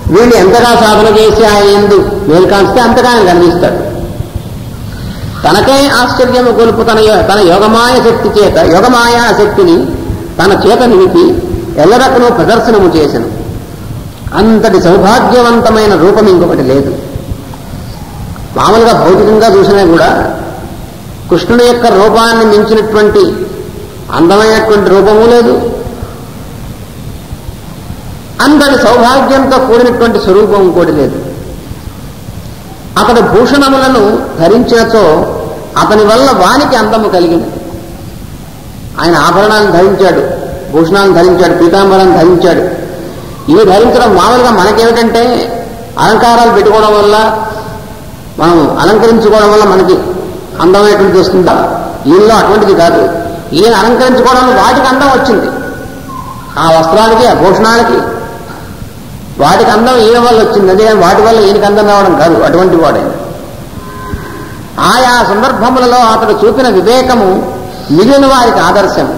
వీళ్ళు ఎంతగా సాధన చేసి ఆయన ఎందు మేలు కాల్స్తే అంతగా ఆయన కనిపిస్తాడు తనకే ఆశ్చర్యము గొలుపు తన యో- తన యోగమాయ శక్తి చేత యోగమాయా శక్తిని తన చేత నిలిపి ఎల్లరకను ప్రదర్శనము చేసెను అంతటి సౌభాగ్యవంతమైన రూపం ఇంకొకటి లేదు మామూలుగా భౌతికంగా చూసినా కూడా కృష్ణుని యొక్క రూపాన్ని మించినటువంటి అందమైనటువంటి రూపము లేదు అంతటి సౌభాగ్యంతో కూడినటువంటి స్వరూపం కూడా లేదు అతడు భూషణములను ధరించినచో అతని వల్ల వానికి అందము కలిగింది ఆయన ఆభరణాలను ధరించాడు భూషణాలను ధరించాడు పీతాంబరాన్ని ధరించాడు ఇవి ధరించడం మామూలుగా మనకేమిటంటే అలంకారాలు పెట్టుకోవడం వల్ల మనం అలంకరించుకోవడం వల్ల మనకి అందమైనటువంటి వస్తుందా ఈయనలో అటువంటిది కాదు ఈయన అలంకరించుకోవడం వల్ల వాటికి అందం వచ్చింది ఆ వస్త్రాలకి ఆ భూషణాలకి వాటికి అందం ఈయన వల్ల వచ్చింది అదే వాటి వల్ల ఈయనకి అందం రావడం కాదు అటువంటి వాడైన ఆయా సందర్భములలో అతడు చూపిన వివేకము మిగిలిన వారికి ఆదర్శం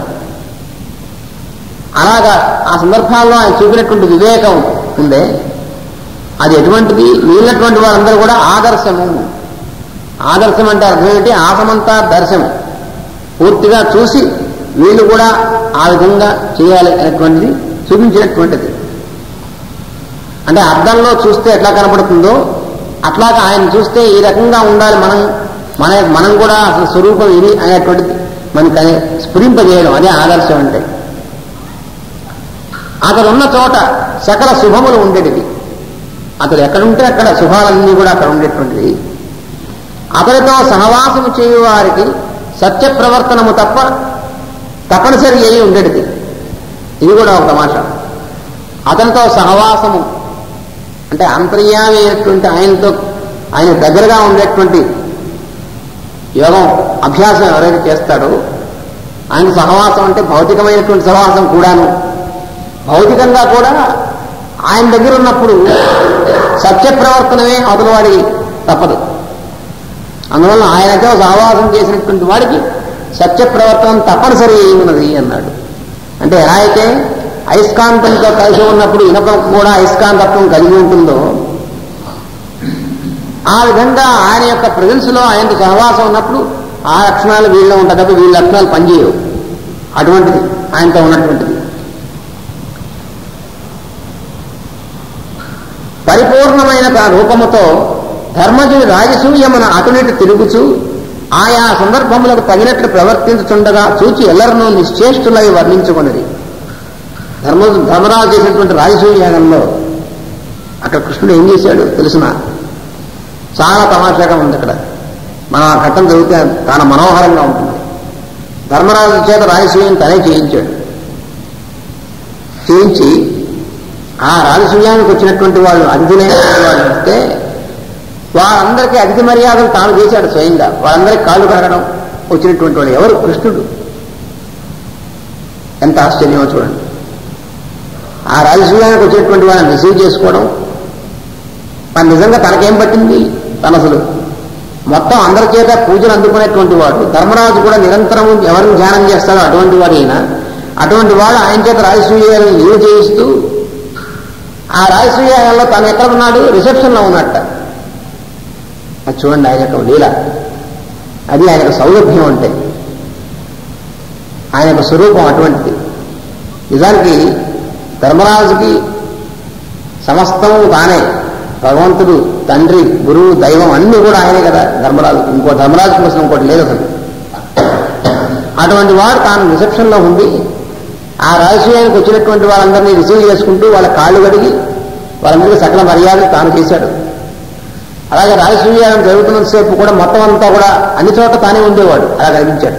అలాగా ఆ సందర్భాల్లో ఆయన చూపినటువంటి వివేకం ఉందే అది ఎటువంటిది మిగిలినటువంటి వారందరూ కూడా ఆదర్శము ఆదర్శం అంటే అర్థం ఏంటి ఆసమంతా దర్శనం పూర్తిగా చూసి వీళ్ళు కూడా ఆ విధంగా చేయాలి అనేటువంటిది చూపించినటువంటిది అంటే అర్థంలో చూస్తే ఎట్లా కనపడుతుందో అట్లాగా ఆయన చూస్తే ఈ రకంగా ఉండాలి మనం మన మనం కూడా అసలు స్వరూపం ఇది అనేటువంటిది మనకి అదే స్ఫురింపజేయడం అదే ఆదర్శం అంటే అతడు ఉన్న చోట సకల శుభములు ఉండేటివి అతడు ఎక్కడుంటే అక్కడ శుభాలన్నీ కూడా అక్కడ ఉండేటువంటివి అతడితో సహవాసము చేయు వారికి సత్య ప్రవర్తనము తప్ప తప్పనిసరి అయి ఉండేటిది ఇది కూడా ఒక తమాషా అతనితో సహవాసము అంటే అంతర్యామి అయినటువంటి ఆయనతో ఆయన దగ్గరగా ఉండేటువంటి యోగం అభ్యాసం ఎవరైతే చేస్తాడో ఆయన సహవాసం అంటే భౌతికమైనటువంటి సహవాసం కూడాను భౌతికంగా కూడా ఆయన దగ్గర ఉన్నప్పుడు సత్య ప్రవర్తనమే అవతల వాడికి తప్పదు అందువల్ల ఆయనతో సహవాసం చేసినటువంటి వాడికి సత్య ప్రవర్తన తప్పనిసరి అయి ఉన్నది అన్నాడు అంటే ఎలా అయితే అయస్కాంతంతో కలిసి ఉన్నప్పుడు ఇనపం కూడా అయస్కాంతత్వం కలిగి ఉంటుందో ఆ విధంగా ఆయన యొక్క ప్రజెన్స్ లో ఆయనతో సహవాసం ఉన్నప్పుడు ఆ లక్షణాలు వీళ్ళలో ఉంటాయి తప్ప వీళ్ళ లక్షణాలు పనిచేయవు అటువంటిది ఆయనతో ఉన్నటువంటిది పరిపూర్ణమైన తన రూపముతో ధర్మజుని రాజసూయమున అటునిటి తిరుగుచు ఆయా సందర్భములకు తగినట్లు ప్రవర్తించుచుండగా చూచి ఎల్లరినూ నిశ్చేష్టులై వర్ణించుకున్నది ధర్మ ధర్మరాజు చేసినటువంటి రాజసూయాగంలో అక్కడ కృష్ణుడు ఏం చేశాడు తెలుసిన చాలా తమాషాగా ఉంది అక్కడ మనం ఆ ఘట్టం చదివితే చాలా మనోహరంగా ఉంటుంది ధర్మరాజు చేత రాజసూయం తనే చేయించాడు చేయించి ఆ రాజసూయానికి వచ్చినటువంటి వాళ్ళు అతిథులైనటువంటి వాళ్ళు వస్తే వారందరికీ అతిథి మర్యాదలు తాను చేశాడు స్వయంగా వారందరికీ కాళ్ళు కడగడం వచ్చినటువంటి వాడు ఎవరు కృష్ణుడు ఎంత ఆశ్చర్యమో చూడండి ఆ రాజసూయానికి వచ్చినటువంటి వాళ్ళని రిసీవ్ చేసుకోవడం మరి నిజంగా తనకేం పట్టింది తను అసలు మొత్తం అందరి చేత పూజలు అందుకునేటువంటి వాడు ధర్మరాజు కూడా నిరంతరం ఎవరిని ధ్యానం చేస్తాడో అటువంటి వాడు అయినా అటువంటి వాడు ఆయన చేత రాజసూయాలను లీవ్ చేయిస్తూ ఆ రాజసూయాలలో తను ఎక్కడ ఉన్నాడు రిసెప్షన్లో ఉన్నట్ట అది చూడండి ఆయన యొక్క లీల అది ఆయన యొక్క సౌలభ్యం అంటే ఆయన యొక్క స్వరూపం అటువంటిది నిజానికి ధర్మరాజుకి సమస్తము తానే భగవంతుడు తండ్రి గురువు దైవం అన్ని కూడా ఆయనే కదా ధర్మరాజు ఇంకో ధర్మరాజు కోసం ఇంకోటి లేదు అసలు అటువంటి వాడు తాను రిసెప్షన్లో ఉండి ఆ రాజసూయానికి వచ్చినటువంటి వాళ్ళందరినీ రిసీవ్ చేసుకుంటూ వాళ్ళ కాళ్ళు కడిగి వాళ్ళందరికీ సకల మర్యాదలు తాను చేశాడు అలాగే రాజసూయాన్ని జరుగుతున్నంతసేపు కూడా మొత్తం అంతా కూడా అన్ని చోట్ల తానే ఉండేవాడు అలా కనిపించాడు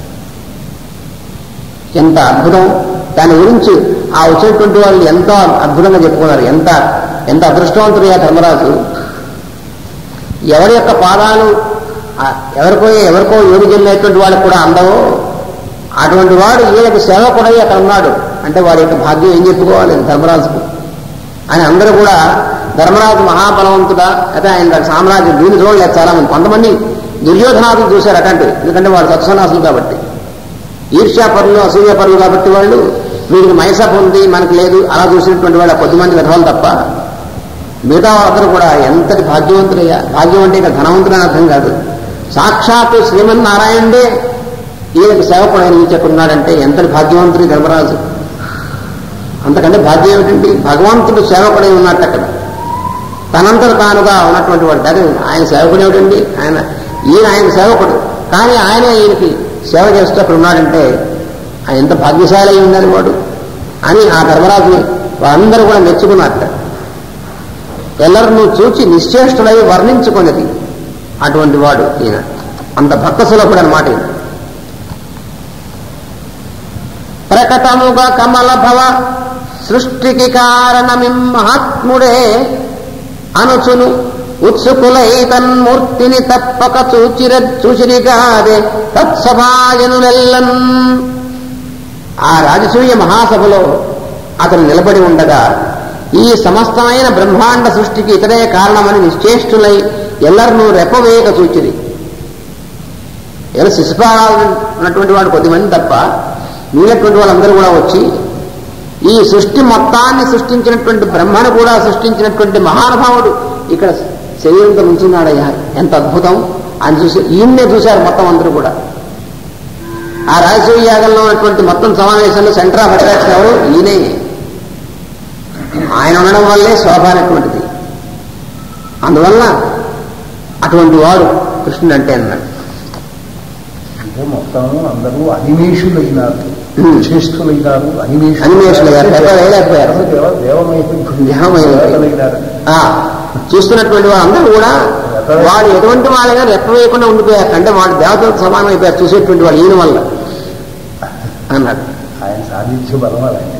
ఎంత అద్భుతం దాని గురించి ఆ వచ్చినటువంటి వాళ్ళు ఎంతో అద్భుతంగా చెప్పుకున్నారు ఎంత ఎంత అదృష్టవంతుడు ఆ ధర్మరాజు ఎవరి యొక్క పాదాలు ఆ ఎవరికో ఎవరికో యోగి చెందినటువంటి వాళ్ళకు కూడా అందవో అటువంటి వాడు ఈయనకు సేవకుడై అక్కడ ఉన్నాడు అంటే వాడి యొక్క భాగ్యం ఏం చెప్పుకోవాలి ధర్మరాజుకు అని అందరూ కూడా ధర్మరాజు మహాబలవంతుడా అయితే ఆయన సామ్రాజ్యం దీని చూడలేదు చాలా మంది కొంతమంది దుర్యోధనాదులు చూశారు అటంటివి ఎందుకంటే వాడు సత్సనాసులు కాబట్టి ఈర్ష్యాపరులు అసూయపరులు కాబట్టి వాళ్ళు వీడికి మైసప్ ఉంది మనకు లేదు అలా చూసినటువంటి వాళ్ళ కొద్దిమంది విధవాలు తప్ప మిగతా వాళ్ళందరూ కూడా ఎంతటి భాగ్యవంతులయ్యా భాగ్యం అంటే ఇక ధనవంతుడు అని అర్థం కాదు సాక్షాత్తు శ్రీమన్నారాయణుడే ఈయనకు సేవకుడు ఆయన చెప్పన్నాడంటే ఎంతటి భాగ్యవంతుడు ఈ ధర్మరాజు అంతకంటే భాగ్యం ఏమిటండి భగవంతుడు సేవకుడై ఉన్నట్టు అక్కడ తనంతట తానుగా ఉన్నటువంటి వాడు అదే ఆయన సేవకుడు ఏమిటండి ఆయన ఈయన ఆయన సేవకుడు కానీ ఆయన ఈయనకి సేవ చేస్తూ అక్కడ ఉన్నాడంటే ఆయన ఎంత భాగ్యశాలి అయి ఉండాలి వాడు అని ఆ ధర్మరాజుని వాళ్ళందరూ కూడా మెచ్చుకున్నట్ట ఎల్లరినూ చూచి నిశ్చేష్టుడై వర్ణించుకున్నది అటువంటి వాడు ఈయన అంత భక్త సులభుడు అనమాట ఈయన ప్రకటముగా కమల భవ సృష్టికి కారణమిం మహాత్ముడే అనుచును ఉత్సుకులై తన్మూర్తిని తప్పక చూచిర చూచిరిగాదే తత్సభాజనులెల్లన్ ఆ రాజసూయ మహాసభలో అతను నిలబడి ఉండగా ఈ సమస్తమైన బ్రహ్మాండ సృష్టికి ఇతడే కారణమని నిశ్చేష్టులై ఎల్లరినూ రెప్పవేయక చూచిరి ఎవరు శిశుపాలు ఉన్నటువంటి వాడు కొద్దిమంది తప్ప మిగిలినటువంటి వాళ్ళందరూ కూడా వచ్చి ఈ సృష్టి మొత్తాన్ని సృష్టించినటువంటి బ్రహ్మను కూడా సృష్టించినటువంటి మహానుభావుడు ఇక్కడ శరీరంతో నుంచున్నాడయ్యా ఎంత అద్భుతం అని చూసి ఈయన్నే చూశారు మొత్తం అందరూ కూడా ఆ రాజసూయ యాగంలో ఉన్నటువంటి మొత్తం సమావేశంలో సెంటర్ ఆఫ్ అట్రాక్షన్ ఎవరు ఈయనే ఆయన ఉండడం వల్లే శోభ అనేటువంటిది అందువల్ల అటువంటి వాడు కృష్ణుడు అంటే అన్నాడు అంటే మొత్తం అందరూ అనిమేషులైనారు ఉమ్. శ్రేష్ఠులైనారు అనిమేషులు అనిమేషులయ్యారు. ఎక్కడ వేయలేకపోయారు. దేవ- దేవమయ- దేవమయ. దేవతలైనారు. ఆ చూస్తున్నటువంటి వాళ్ళందరూ కూడా వాడు ఎటువంటి వాళ్ళైనా రెప్ప వేయకుండా ఉండిపోయారు అంటే వాడు దేవతలకు సమానం అయిపోయారు చూసేటువంటి వాళ్ళు ఈయన వల్ల అన్నాడు ఆయన సాధించే బలం అలాంటి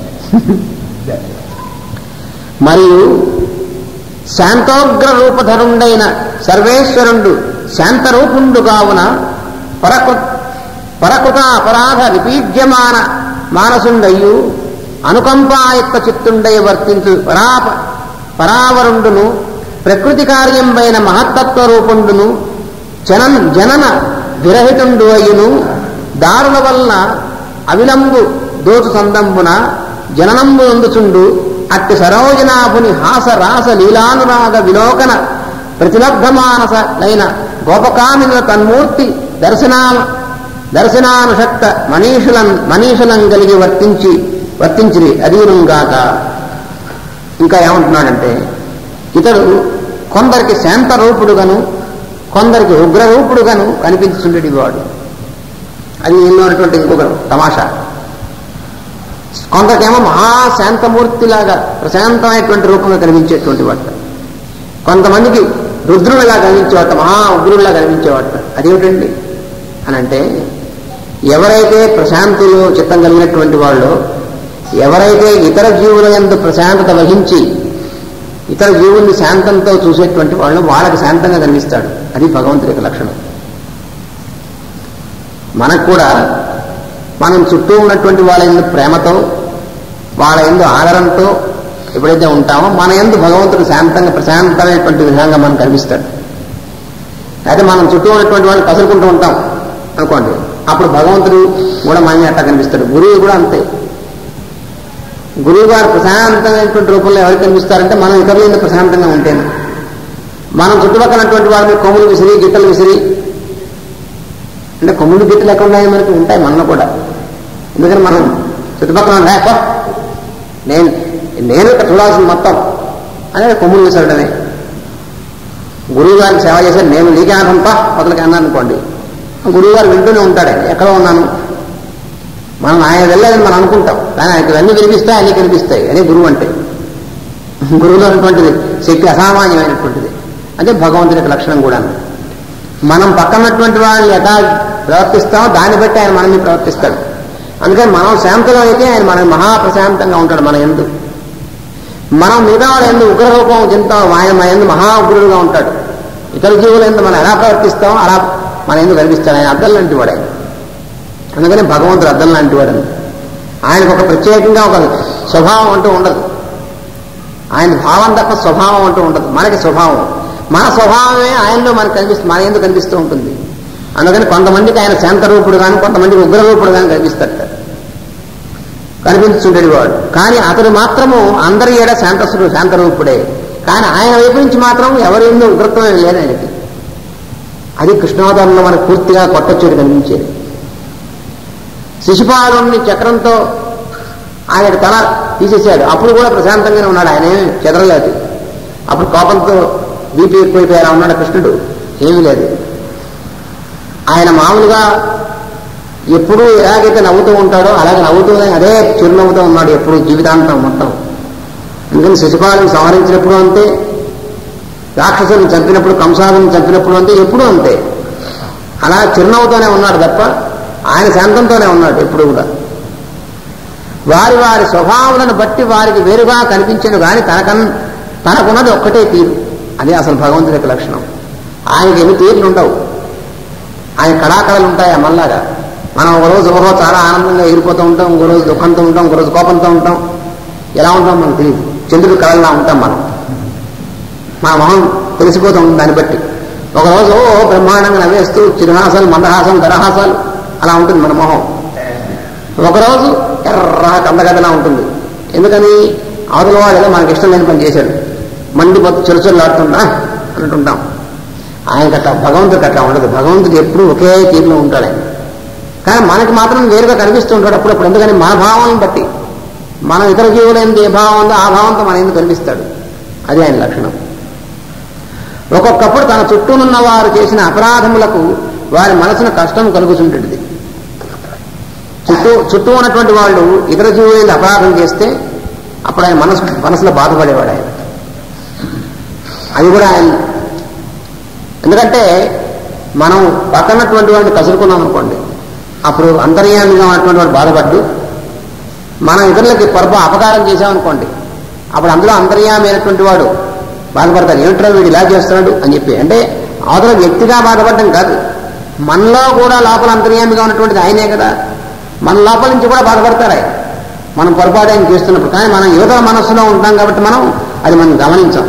మరియు శాంతోగ్ర రూపధరుండైన సర్వేశ్వరుండు శాంతరూపుండు కావున పరకృ పరకృత అపరాధ విపీడ్యమాన మానసుండయ్యు అనుకంపాయుక్త చిత్తుండై వర్తించు పరాప పరావరుండును ప్రకృతి కార్యంపైన మహత్తత్వ రూపుండును జనన్ జనన విరహితుండు అయ్యును దారుల వలన అవిలంబు దోచు సందంబున జననంబు అందుచుండు అట్టి సరోజనాభుని హాస రాస లీలానురాగ విలోకన ప్రతిలబ్ధమానసలైన గోపకామినుల తన్మూర్తి దర్శనా దర్శనానుషక్త మనీషులం మనీషులం కలిగి వర్తించి వర్తించిరి అధీనంగాక ఇంకా ఏమంటున్నాడంటే ఇతడు కొందరికి శాంత రూపుడుగాను కొందరికి ఉగ్రరూపుడుగాను కనిపించుండేది వాడు అది ఎన్నోనటువంటి ఇంకొక తమాషా కొందరికేమో మహాశాంతమూర్తిలాగా ప్రశాంతమైనటువంటి రూపంలో కనిపించేటువంటి వాట కొంతమందికి రుద్రుడిలా కనిపించేవాట మహా ఉగ్రుడిలా కనిపించేవాట అదేమిటండి అని అంటే ఎవరైతే ప్రశాంతులు చిత్తం కలిగినటువంటి వాళ్ళు ఎవరైతే ఇతర జీవుల ఎందు ప్రశాంతత వహించి ఇతర జీవుల్ని శాంతంతో చూసేటువంటి వాళ్ళు వాళ్ళకి శాంతంగా కనిపిస్తాడు అది భగవంతుడి యొక్క లక్షణం మనకు కూడా మనం చుట్టూ ఉన్నటువంటి వాళ్ళ ఎందు ప్రేమతో వాళ్ళ ఎందు ఆదరంతో ఎప్పుడైతే ఉంటామో మన ఎందు భగవంతుడు శాంతంగా ప్రశాంతమైనటువంటి విధంగా మనకు కనిపిస్తాడు అయితే మనం చుట్టూ ఉన్నటువంటి వాళ్ళని కసురుకుంటూ ఉంటాం అనుకోండి అప్పుడు భగవంతుడు కూడా మనని అట్లా కనిపిస్తాడు గురువు కూడా అంతే గురువు గారు ప్రశాంతమైనటువంటి రూపంలో ఎవరికి కనిపిస్తారంటే మనం ఇతరుల ఎందు ప్రశాంతంగా ఉంటేనే మనం చుట్టుపక్కలటువంటి వాళ్ళని కొమ్ములు విసిరి గిట్టలు విసిరి అంటే కొమ్ములు గిట్టలు ఎక్కడ ఉన్నాయి మనకి ఉంటాయి మనలో కూడా ఎందుకని మనం చుట్టుపక్కల ఉన్నాయి, "పో, నేను నేను ఇక్కడ చూడాల్సింది మొత్తం అనేది కొమ్ములు విసరడమే గురువు గారికి సేవ చేశారు నేను నీకే ఆనంపా మొదలకి అన్నాను అనుకోండి గురువు గారు వింటూనే ఉంటాడు ఆయన ఎక్కడ ఉన్నాను మనం ఆయన వెళ్ళాలని మనం అనుకుంటాం కానీ ఆయనకి ఇవన్నీ వినిపిస్తాయి అన్ని కనిపిస్తాయి అదే గురువు అంటే గురువులో ఉన్నటువంటిది శక్తి అసామాన్యమైనటువంటిది అంటే భగవంతుని యొక్క లక్షణం కూడా మనం పక్కనటువంటి వాళ్ళని ఎటా ప్రవర్తిస్తామో దాన్ని బట్టి ఆయన మనల్ని ప్రవర్తిస్తాడు అందుకని మనం శాంతలో అయితే ఆయన మన మహాప్రశాంతంగా ఉంటాడు మన ఎందు మనం మిగతా వాళ్ళ ఎందు ఉగ్రరూపం చెందుతాం ఆయన మన ఎందు మహా ఉగ్రుడుగా ఉంటాడు ఇతర జీవుల ఎందు మనం ఎలా ప్రవర్తిస్తాం అలా మన ఎందు కనిపిస్తాడు ఆయన అద్దం లాంటి వాడు ఆయన అందుకని భగవంతుడు అద్దం లాంటి వాడు అని. ఆయనకు ఒక ప్రత్యేకంగా ఒక స్వభావం అంటూ ఉండదు ఆయన భావం తప్ప స్వభావం అంటూ ఉండదు మనకి స్వభావం మన స్వభావమే ఆయనలో మనకు కనిపిస్తుంది మన ఎందుకు కనిపిస్తూ ఉంటుంది అందుకని కొంతమందికి ఆయన శాంతరూపుడు కానీ కొంతమందికి ఉగ్రరూపుడు కానీ కనిపిస్తాడు కనిపించుండేది వాడు కానీ అతడు మాత్రము అందరి ఏడ శాంతసుడు శాంతరూపుడే కానీ ఆయన వైపు నుంచి మాత్రం ఎవరి ఎందు ఉగ్రత్వం ఏం లేదు ఆయనకి అది కృష్ణావతారంలో మనకు పూర్తిగా కొట్టొచ్చేది కనిపించేది శిశుపాలుని చక్రంతో ఆయన తల తీసేశాడు అప్పుడు కూడా ప్రశాంతంగానే ఉన్నాడు ఆయన ఏమీ చెదరలేదు అప్పుడు కోపంతో బీపీ ఎక్కువైపోయారా ఉన్నాడు కృష్ణుడు ఏమీ లేదు ఆయన మామూలుగా ఎప్పుడు ఎలాగైతే నవ్వుతూ ఉంటాడో అలాగే నవ్వుతూనే అదే చిరునవ్వుతూ ఉన్నాడు ఎప్పుడు జీవితాంతం మొత్తం అందుకని శశిపాలను సంహరించినప్పుడు అంతే రాక్షసుని చంపినప్పుడు కంసాలను చంపినప్పుడు అంతే ఎప్పుడూ అంతే అలా చిరునవ్వుతోనే ఉన్నాడు తప్ప ఆయన శాంతంతోనే ఉన్నాడు ఎప్పుడు కూడా వారి వారి స్వభావాలను బట్టి వారికి వేరుగా కనిపించను కానీ తనకన్ తనకున్నది ఒక్కటే తీరు అదే అసలు భగవంతుడి యొక్క లక్షణం ఆయనకి ఎన్ని తీర్లు ఉండవు ఆయన కళాకళలు ఉంటాయి మళ్ళాగా మనం ఒక రోజు ఓహో చాలా ఆనందంగా ఎగిరిపోతూ ఉంటాం ఇంకో రోజు దుఃఖంతో ఉంటాం ఇంకో రోజు కోపంతో ఉంటాం ఎలా ఉంటాం మనకు తెలియదు చంద్రుడి కళలా ఉంటాం మనం మన మొహం తెలిసిపోతూ ఉంటుంది దాన్ని బట్టి ఒకరోజు ఓ బ్రహ్మాండంగా నవ్వేస్తూ చిరుహాసాలు మందహాసాలు గరహాసాలు అలా ఉంటుంది మన మొహం ఒకరోజు ఎర్ర కందగదలా ఉంటుంది ఎందుకని అవతల వాడు ఏదో మనకి ఇష్టం లేని పని చేశాడు మండిపోతూ చెరుచొల్లాడుతుందా అంటుంటాం ఆయనకి అట్లా భగవంతుడికి అట్లా ఉండదు భగవంతుడు ఎప్పుడు ఒకే తీరులో ఉంటాడు ఆయన కానీ మనకి మాత్రం వేరుగా కనిపిస్తూ ఉంటాడు అప్పుడప్పుడు ఎందుకని మన భావాలను బట్టి మనం ఇతర జీవులైంది ఏ భావం ఉందో ఆ భావంతో మన ఎందుకు కనిపిస్తాడు అది ఆయన లక్షణం ఒక్కొక్కప్పుడు తన చుట్టూనున్న వారు చేసిన అపరాధములకు వారి మనసున కష్టం కలుగుతుంటుంది చుట్టూ చుట్టూ ఉన్నటువంటి వాళ్ళు ఇతర జీవులైంది అపరాధం చేస్తే అప్పుడు ఆయన మనసు మనసులో బాధపడేవాడు ఆయన అది కూడా ఆయన ఎందుకంటే మనం పక్కనటువంటి వాడిని కసురుకున్నాం అనుకోండి అప్పుడు అంతర్యామిగా ఉన్నటువంటి వాడు బాధపడ్డు మనం ఇతరులకి పొరపా అపకారం చేశామనుకోండి అప్పుడు అందులో అంతర్యామైనటువంటి వాడు బాధపడతాడు ఏమిట్రా వీడు ఇలా చేస్తున్నాడు అని చెప్పి అంటే అవతల వ్యక్తిగా బాధపడడం కాదు మనలో కూడా లోపల అంతర్యామిగా ఉన్నటువంటిది ఆయనే కదా మన లోపల నుంచి కూడా బాధపడతారు ఆయన మనం పొరపాటు ఆయన చేస్తున్నప్పుడు కానీ మనం యువత మనస్సులో ఉంటాం కాబట్టి మనం అది మనం గమనించాం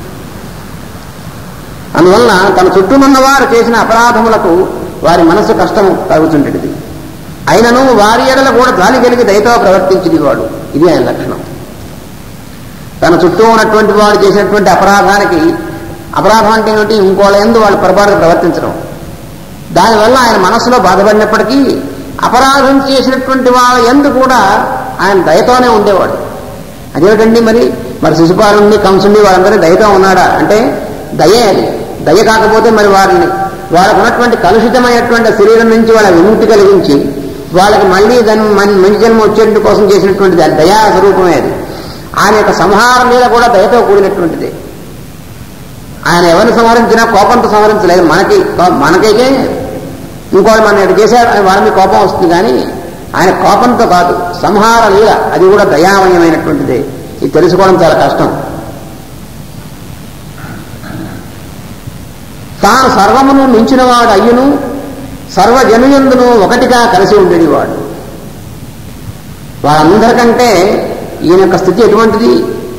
అందువలన తన చుట్టూ ఉన్నవారు చేసిన అపరాధములకు వారి మనసు కష్టం కలుగుతుంటది అయినను వారి ఎడల కూడా జాలి కలిగి దయతో ప్రవర్తించింది వాడు ఇది ఆయన లక్షణం తన చుట్టూ ఉన్నటువంటి వాడు చేసినటువంటి అపరాధానికి అపరాధం అంటే ఏమిటి ఇంకోళ్ళ ఎందు వాళ్ళు పొరపాటుగా ప్రవర్తించడం దానివల్ల ఆయన మనసులో బాధపడినప్పటికీ అపరాధం చేసినటువంటి వాళ్ళ ఎందు కూడా ఆయన దయతోనే ఉండేవాడు అదేమిటండి మరి మరి శిశుపాలుండి కంసుండి వాళ్ళందరినీ దయతో ఉన్నాడా అంటే దయే అది దయ కాకపోతే మరి వారిని వాళ్ళకు ఉన్నటువంటి కలుషితమైనటువంటి శరీరం నుంచి వాళ్ళ విముక్తి కలిగించి వాళ్ళకి మళ్ళీ జన్మ మన్- మంచి జన్మ వచ్చేట కోసం చేసినటువంటిది అది దయా స్వరూపమే అది ఆయన యొక్క సంహారం మీద కూడా దయతో కూడినటువంటిది ఆయన ఎవరిని సంహరించినా కోపంతో సంహరించలేదు మనకి మనకైతే ఇంకోటి మన ఇటు చేశాడు అని వాళ్ళ మీద కోపం వస్తుంది కానీ ఆయన కోపంతో కాదు సంహార లీల అది కూడా దయామయమైనటువంటిది ఇది తెలుసుకోవడం చాలా కష్టం తాను సర్వమును మించినవాడు అయ్యును సర్వజనుయందును ఒకటిగా కలిసి ఉండేవాడు వాళ్ళందరికంటే ఈయన యొక్క స్థితి ఎటువంటిది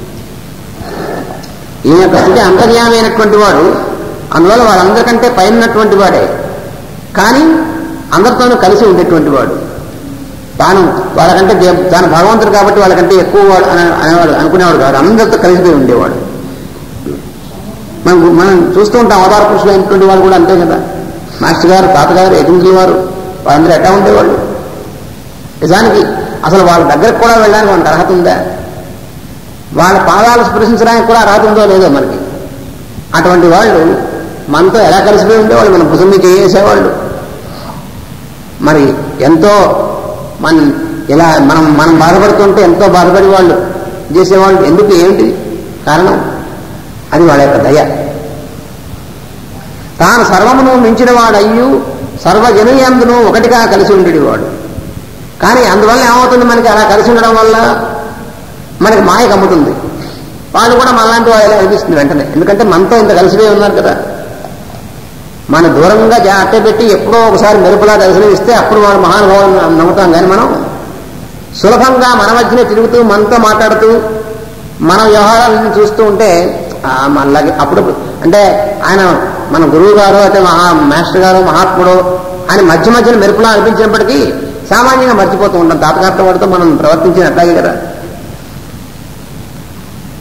ఈయన యొక్క స్థితి అంతర్యామైనటువంటి వాడు అందువల్ల వాళ్ళందరికంటే పైనటువంటి వాడే కానీ అందరితోనూ కలిసి ఉండేటువంటి వాడు తాను వాళ్ళకంటే దే- తాను భగవంతుడు కాబట్టి వాళ్ళకంటే ఎక్కువ వాడు అనే- అనేవాడు అనుకునేవాడు కాదు అందరితో కలిసిపోయి ఉండేవాడు మనం మనం చూస్తూ ఉంటాం అవతార పురుషులు అయినటువంటి వాళ్ళు కూడా అంతే కదా మాస్టర్ గారు తాతగారు ఎదుగుతున్న వారు వాళ్ళందరూ ఎట్లా ఉండేవాళ్ళు నిజానికి అసలు వాళ్ళ దగ్గరకు కూడా వెళ్ళడానికి మనకు అర్హత ఉందా వాళ్ళ పాదాలు స్పృశించడానికి కూడా అర్హత ఉందో లేదో మనకి అటువంటి వాళ్ళు మనతో ఎలా కలిసిపోయి ఉండేవాళ్ళు మన భుజం మీద చేసేవాళ్ళు మరి ఎంతో మన ఇలా మనం మనం బాధపడుతుంటే ఎంతో బాధపడి వాళ్ళు చేసేవాళ్ళు ఎందుకు ఏమిటి కారణం అది వాళ్ళ యొక్క దయ తాను సర్వమును మించిన వాడయ్యు సర్వజనుయందును ఒకటిగా కలిసి ఉండేవాడు కానీ అందువల్ల ఏమవుతుంది మనకి అలా కలిసి ఉండడం వల్ల మనకి మాయ కమ్ముతుంది వాళ్ళు కూడా మనలాంటి వాళ్ళు అనిపిస్తుంది వెంటనే ఎందుకంటే మనతో ఇంత కలిసిపోయి ఉన్నారు కదా మన దూరంగా జాగ్రత్త పెట్టి ఎప్పుడో ఒకసారి మెరుపులా దర్శనమిస్తే అప్పుడు వాడు మహానుభావులు నమ్ముతాం కానీ మనం సులభంగా మన మధ్యనే తిరుగుతూ మనతో మాట్లాడుతూ మన వ్యవహారాలను చూస్తూ ఉంటే ఆ, మనలాగే అప్పుడు అంటే ఆయన మన గురువు గారు అయితే మహా మాస్టర్ గారు మహాత్ముడు అని మధ్య మధ్యన మెరుపులా అనిపించినప్పటికీ సామాన్యంగా మర్చిపోతూ ఉంటాం తాతగారితో వాడితో మనం ప్రవర్తించిన అట్లాగే కదా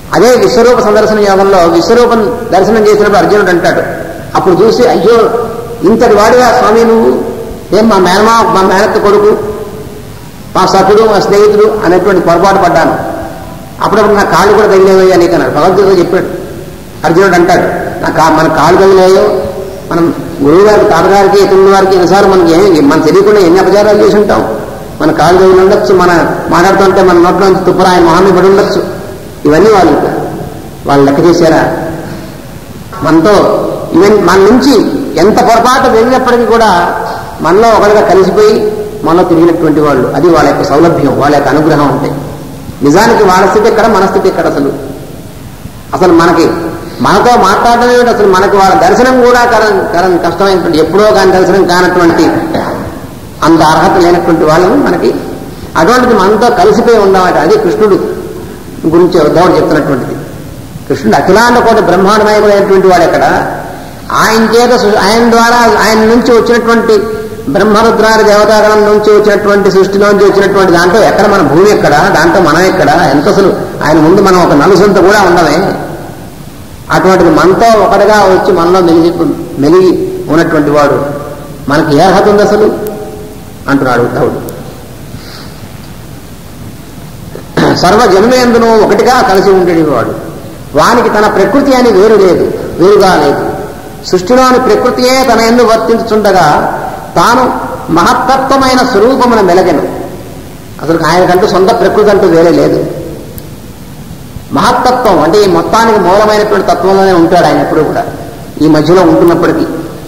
అదే విశ్వరూప సందర్శన యోగంలో విశ్వరూపం దర్శనం చేసినప్పుడు అర్జునుడు అంటాడు అప్పుడు చూసి అయ్యో ఇంతటి వాడిగా స్వామి నువ్వు ఏం మా మేనమా మా మేనత్త కొడుకు మా సఖుడు మా స్నేహితుడు అనేటువంటి పొరపాటు పడ్డాను అప్పుడప్పుడు నా కాళ్ళు కూడా తగిలేవయ్యా నీకు అన్నాడు భగవద్గీత చెప్పాడు అర్జునుడు అంటాడు నా కా మన కాళ్ళు తగిలేయో మనం గురువు గారికి తాతగారికి ఇతరుల వారికి ఎన్నిసార్లు మనకి ఏమి మనం తెలియకుండా ఎన్ని అపచారాలు చేసి ఉంటాం మన కాళ్ళు తగిలి ఉండొచ్చు మన మాట్లాడుతుంటే మన నోట్లో నుంచి తుప్పరా ఆయన మొహాన్ని పడి ఉండొచ్చు ఇవన్నీ వాళ్ళు వాళ్ళు లెక్క చేశారా మనతో ఈవెన్ మన నుంచి ఎంత పొరపాటు వెళ్ళినప్పటికీ కూడా మనలో ఒకరిగా కలిసిపోయి మనలో తిరిగినటువంటి వాళ్ళు అది వాళ్ళ యొక్క సౌలభ్యం వాళ్ళ యొక్క అనుగ్రహం ఉంటాయి నిజానికి వాళ్ళ స్థితి ఎక్కడ మన స్థితి ఎక్కడ అసలు అసలు మనకి మనతో మాట్లాడడం ఏమిటి అసలు మనకి వాళ్ళ దర్శనం కూడా కరం కరం కష్టమైనటువంటి ఎప్పుడో కానీ దర్శనం కానటువంటి అంత అర్హత లేనటువంటి వాళ్ళని మనకి అటువంటిది మనతో కలిసిపోయి ఉండమాట అది కృష్ణుడు గురించి ఉద్ధవుడు చెప్తున్నటువంటిది కృష్ణుడు అఖిలాండ కోటి బ్రహ్మాండమయమైనటువంటి వాడు ఎక్కడ ఆయన చేత సృ- ఆయన ద్వారా ఆయన నుంచి వచ్చినటువంటి బ్రహ్మరుద్రాది దేవతాగణం నుంచి వచ్చినటువంటి సృష్టిలోంచి వచ్చినటువంటి దాంట్లో ఎక్కడ మన భూమి ఎక్కడ దాంట్లో మనం ఎక్కడ ఎంత అసలు ఆయన ముందు మనం ఒక నలుసంత కూడా ఉండమే అటువంటిది మనతో ఒకటిగా వచ్చి మనలో మెలిగి మెలిగి ఉన్నటువంటి వాడు మనకి ఏ అర్హత ఉంది అసలు అంటున్నాడు ఉద్ధవుడు సర్వ జన్మయందును ఒకటిగా కలిసి ఉండేవాడు వానికి తన ప్రకృతి అని వేరు లేదు వేరుగా లేదు సృష్టిలోని ప్రకృతియే తన ఎందు వర్తించుండగా తాను మహత్తత్వమైన స్వరూపమున మెలగెను అసలు ఆయనకంటూ సొంత ప్రకృతి అంటూ వేరే లేదు మహత్తత్వం అంటే ఈ మొత్తానికి మూలమైనటువంటి తత్వంలోనే ఉంటాడు ఆయన ఎప్పుడు కూడా ఈ మధ్యలో ఉంటున్నప్పటికీ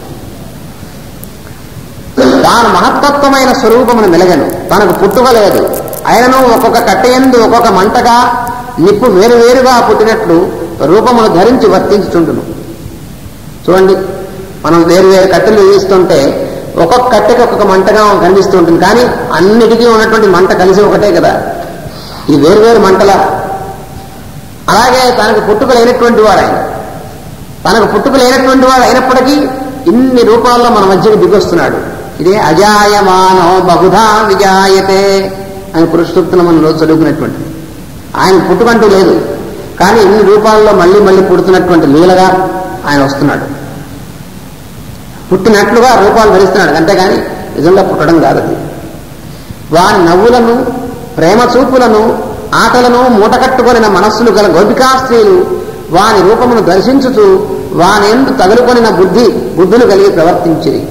తాను మహత్తత్వమైన స్వరూపమును మెలగను తనకు పుట్టుక లేదు ఆయనను ఒక్కొక్క కట్టెయందు ఒక్కొక్క మంటగా నిప్పు వేరువేరుగా పుట్టినట్లు రూపమును ధరించి వర్తించుచుండును చూడండి మనం వేరు వేరు కట్టెలు వేయిస్తుంటే ఒక్కొక్క కట్టెకి ఒక్కొక్క మంటగా కనిపిస్తూ ఉంటుంది కానీ అన్నిటికీ ఉన్నటువంటి మంట కలిసి ఒకటే కదా ఈ వేరు వేరు మంటల అలాగే తనకు పుట్టుక లేనటువంటి వాడు ఆయన తనకు పుట్టుక లేనటువంటి వాడు అయినప్పటికీ ఇన్ని రూపాల్లో మన మధ్యకు దిగొస్తున్నాడు ఇదే అజాయమానో బహుధా విజాయతే అని పురుషోత్తరం మనం రోజు చదువుకున్నటువంటిది ఆయన పుట్టుకంటూ లేదు కానీ ఇన్ని రూపాల్లో మళ్ళీ మళ్ళీ పుడుతున్నటువంటి లీలగా ఆయన వస్తున్నాడు పుట్టినట్లుగా రూపాలు ధరిస్తున్నాడు అంతేగాని నిజంగా పుట్టడం కాదు అది వాని నవ్వులను ప్రేమ చూపులను ఆటలను మూటకట్టుకొనిన మనస్సులు గల గోపికా స్త్రీలు వాని రూపమును దర్శించుతూ వాని ఎందు తగులుకొనిన బుద్ధి బుద్ధులు కలిగి ప్రవర్తించిరి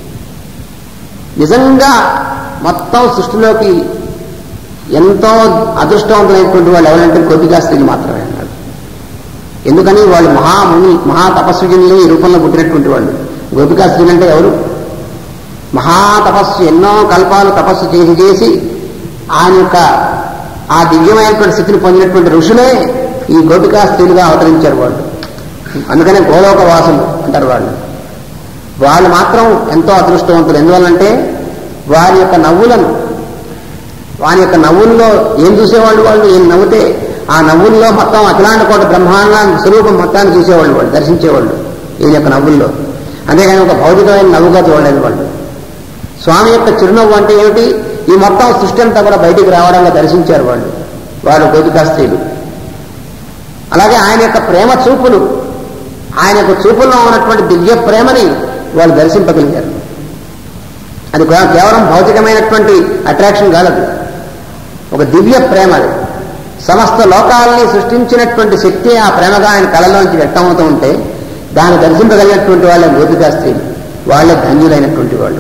నిజంగా మొత్తం సృష్టిలోకి ఎంతో అదృష్టవంతులైనటువంటి వాళ్ళు ఎవరంటే గోపికా స్త్రీలు మాత్రమే అన్నాడు ఎందుకని వాళ్ళు మహాముని మహా తపస్విజనులు ఈ రూపంలో పుట్టినటువంటి వాళ్ళు గోపికా స్త్రీలు అంటే ఎవరు మహా తపస్సు ఎన్నో కల్పాలు తపస్సు చేసి చేసి ఆయన యొక్క ఆ దివ్యమైనటువంటి స్థితిని పొందినటువంటి ఋషులే ఈ గోపికా స్త్రీలుగా అవతరించారు వాళ్ళు అందుకనే గోలోక వాసులు అంటారు వాళ్ళు వాళ్ళు మాత్రం ఎంతో అదృష్టవంతులు ఎందువల్లంటే వారి యొక్క నవ్వులను వారి యొక్క నవ్వుల్లో ఏం చూసేవాళ్ళు వాళ్ళు ఏం నవ్వుతే ఆ నవ్వుల్లో మొత్తం అఖిలాండ కోట బ్రహ్మాండ స్వరూపం మొత్తాన్ని చూసేవాళ్ళు వాళ్ళు దర్శించేవాళ్ళు ఈయన యొక్క నవ్వుల్లో అంతేగాని ఒక భౌతికమైన నవ్వుగా చూడలేదు వాళ్ళు స్వామి యొక్క చిరునవ్వు అంటే ఏమిటి ఈ మొత్తం సృష్టి అంతా కూడా బయటికి రావడంగా దర్శించారు వాళ్ళు వారు గోపికా స్త్రీలు అలాగే ఆయన యొక్క ప్రేమ చూపులు ఆయన యొక్క చూపుల్లో ఉన్నటువంటి దివ్య ప్రేమని వాళ్ళు దర్శింపగలిగారు అది కూడా కేవలం భౌతికమైనటువంటి అట్రాక్షన్ కాదు అది ఒక దివ్య ప్రేమ అది సమస్త లోకాలని సృష్టించినటువంటి శక్తి ఆ ప్రేమగా ఆయన కళలోంచి వ్యక్తమవుతూ ఉంటే దాన్ని దర్శింపగలిగినటువంటి వాళ్ళే గోపికా స్త్రీలు వాళ్ళే ధన్యులైనటువంటి వాళ్ళు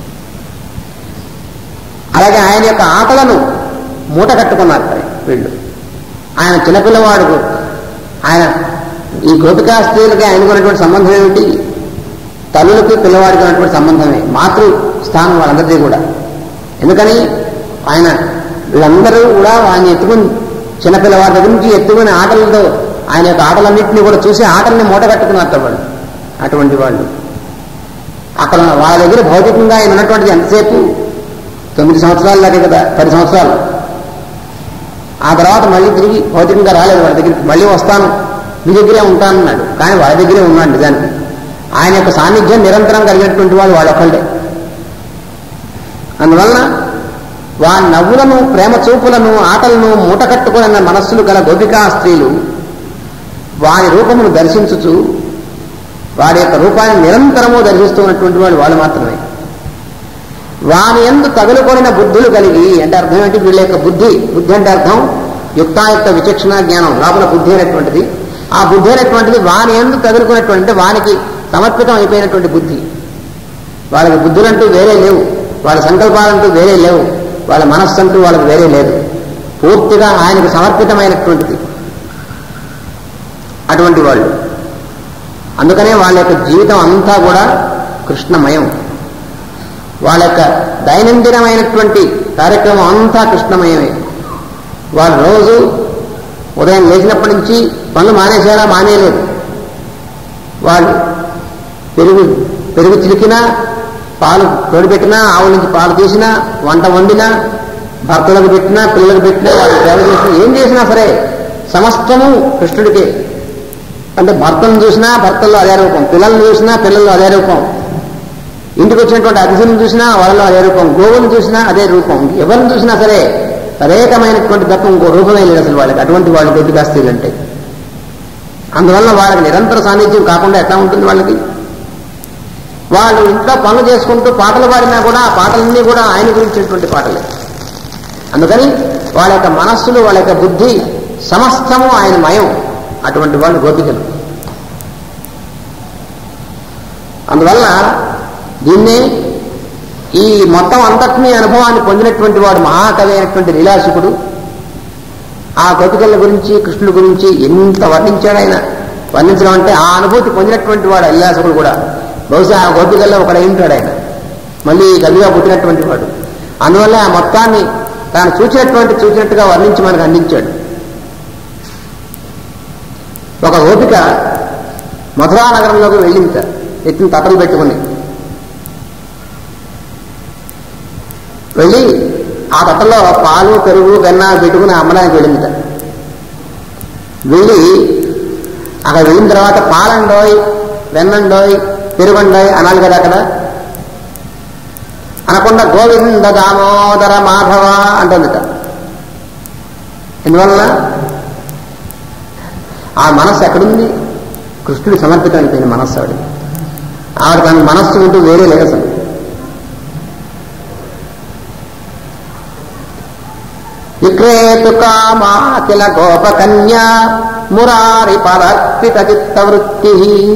అలాగే ఆయన యొక్క ఆటలను మూట కట్టుకున్నారు వీళ్ళు ఆయన చిన్నపిల్లవాడు ఆయన ఈ గోపికా స్త్రీలకి ఆయనకు ఉన్నటువంటి సంబంధం ఏమిటి తల్లులకి పిల్లవాడికి ఉన్నటువంటి సంబంధమే మాతృ స్థానం వాళ్ళందరిది కూడా ఎందుకని ఆయన వీళ్ళందరూ కూడా ఆయన ఎత్తుకుని చిన్నపిల్లవాడి దగ్గర నుంచి ఎత్తుకుని ఆటలతో ఆయన యొక్క ఆటలన్నింటినీ కూడా చూసి ఆటల్ని మూట కట్టుకున్నారు వాళ్ళు అటువంటి వాళ్ళు అక్కడ వాళ్ళ దగ్గర భౌతికంగా ఆయన ఉన్నటువంటిది ఎంతసేపు తొమ్మిది సంవత్సరాలు దాకా కదా పది సంవత్సరాలు ఆ తర్వాత మళ్ళీ తిరిగి భౌతికంగా రాలేదు వాళ్ళ దగ్గరికి మళ్ళీ వస్తాను మీ దగ్గరే ఉంటానన్నాడు కానీ వాళ్ళ దగ్గరే ఉన్నాడు నిజానికి ఆయన యొక్క సాన్నిధ్యం నిరంతరం కలిగినటువంటి వాళ్ళు వాళ్ళొక్కళ్ళే అందువలన వారి నవ్వులను ప్రేమ చూపులను ఆటలను మూటకట్టుకున్న మనస్సులు గల గోపికా స్త్రీలు వారి రూపమును దర్శించుచు వారి యొక్క రూపాన్ని నిరంతరము దర్శిస్తున్నటువంటి వాడు వాళ్ళు మాత్రమే వాని ఎందు తగులుకొనిన బుద్ధులు కలిగి అంటే అర్థం ఏంటి వీళ్ళ యొక్క బుద్ధి బుద్ధి అంటే అర్థం యుక్తాయుక్త విచక్షణ జ్ఞానం లోపల బుద్ధి అనేటువంటిది ఆ బుద్ధి అనేటువంటిది వాని ఎందు తగులుకున్నటువంటి అంటే వానికి సమర్పితం అయిపోయినటువంటి బుద్ధి వాళ్ళకి బుద్ధులంటూ వేరే లేవు వాళ్ళ సంకల్పాలంటూ వేరే లేవు వాళ్ళ మనస్సంటూ వాళ్ళకి వేరే లేదు పూర్తిగా ఆయనకు సమర్పితమైనటువంటిది అటువంటి వాళ్ళు అందుకనే వాళ్ళ యొక్క జీవితం అంతా కూడా కృష్ణమయం వాళ్ళ యొక్క దైనందినమైనటువంటి కార్యక్రమం అంతా కృష్ణమయమే వాళ్ళు రోజు ఉదయం లేచినప్పటి నుంచి పనులు మానేశారా మానేయలేదు వాళ్ళు పెరుగు పెరుగు చిలికినా పాలు తోడిపెట్టినా ఆవుల నుంచి పాలు తీసినా వంట వండినా భర్తలకు పెట్టినా పిల్లలకు పెట్టినా వాళ్ళు సేవ చేసినా ఏం చేసినా సరే సమస్తము కృష్ణుడికే అంటే భర్తను చూసినా భర్తల్లో అదే రూపం పిల్లల్ని చూసినా పిల్లల్లో అదే రూపం ఇంటికి వచ్చినటువంటి అతిథులను చూసినా వాళ్ళలో అదే రూపం గోవులను చూసినా అదే రూపం ఎవరిని చూసినా సరే తదేకమైనటువంటి తప్ప ఇంకో రూపమే లేదు అసలు వాళ్ళకి అటువంటి వాళ్ళు గొడ్డుకాస్తీలు అంటే అందువల్ల వాళ్ళకి నిరంతర సాన్నిధ్యం కాకుండా ఎట్లా ఉంటుంది వాళ్ళకి వాళ్ళు ఇంట్లో పనులు చేసుకుంటూ పాటలు పాడినా కూడా ఆ పాటలన్నీ కూడా ఆయన గురించినటువంటి పాటలే అందుకని వాళ్ళ యొక్క మనస్సులు వాళ్ళ యొక్క బుద్ధి సమస్తము ఆయన మయం అటువంటి వాళ్ళు గోపికలు అందువల్ల దీన్ని ఈ మొత్తం అంతటినీ అనుభవాన్ని పొందినటువంటి వాడు మహాకవి అయినటువంటి లీలాసుకుడు ఆ గోపికల గురించి కృష్ణుడి గురించి ఎంత వర్ణించాడు ఆయన వర్ణించడం అంటే ఆ అనుభూతి పొందినటువంటి వాడు లీలాసుకుడు కూడా బహుశా ఆ గోపికల్లో ఒకడై ఉంటాడు ఆయన మళ్ళీ కవిగా పుట్టినటువంటి వాడు అందువల్ల ఆ మొత్తాన్ని తాను చూచినటువంటి చూచినట్టుగా వర్ణించి మనకు అందించాడు ఒక గోపిక మధురా నగరంలోకి వెళ్ళింది సార్ ఎత్తిన తట్టలు పెట్టుకుని వెళ్ళి ఆ తట్టలో పాలు పెరుగు వెన్న పెట్టుకుని అమ్మడానికి వెళ్ళిందిట వెళ్ళి అక్కడ వెళ్ళిన తర్వాత పాలండోయ్ వెన్నండోయ్ పెరుగండోయ్ అనాలి కదా అక్కడ అనకుండా గోవింద దామోదర మాధవ అంటుందిట ఎందువల్ల ఆ మనస్సు ఎక్కడుంది కృష్ణుడి సమర్పితం అయిపోయింది మనస్సు ఆవిడ ఆవిడ తన మనస్సు ఉంటూ వేరే లేదు అసలు విక్రేతు కామా కిల గోపకన్యా మురారి పదర్పిత చిత్తవృత్తి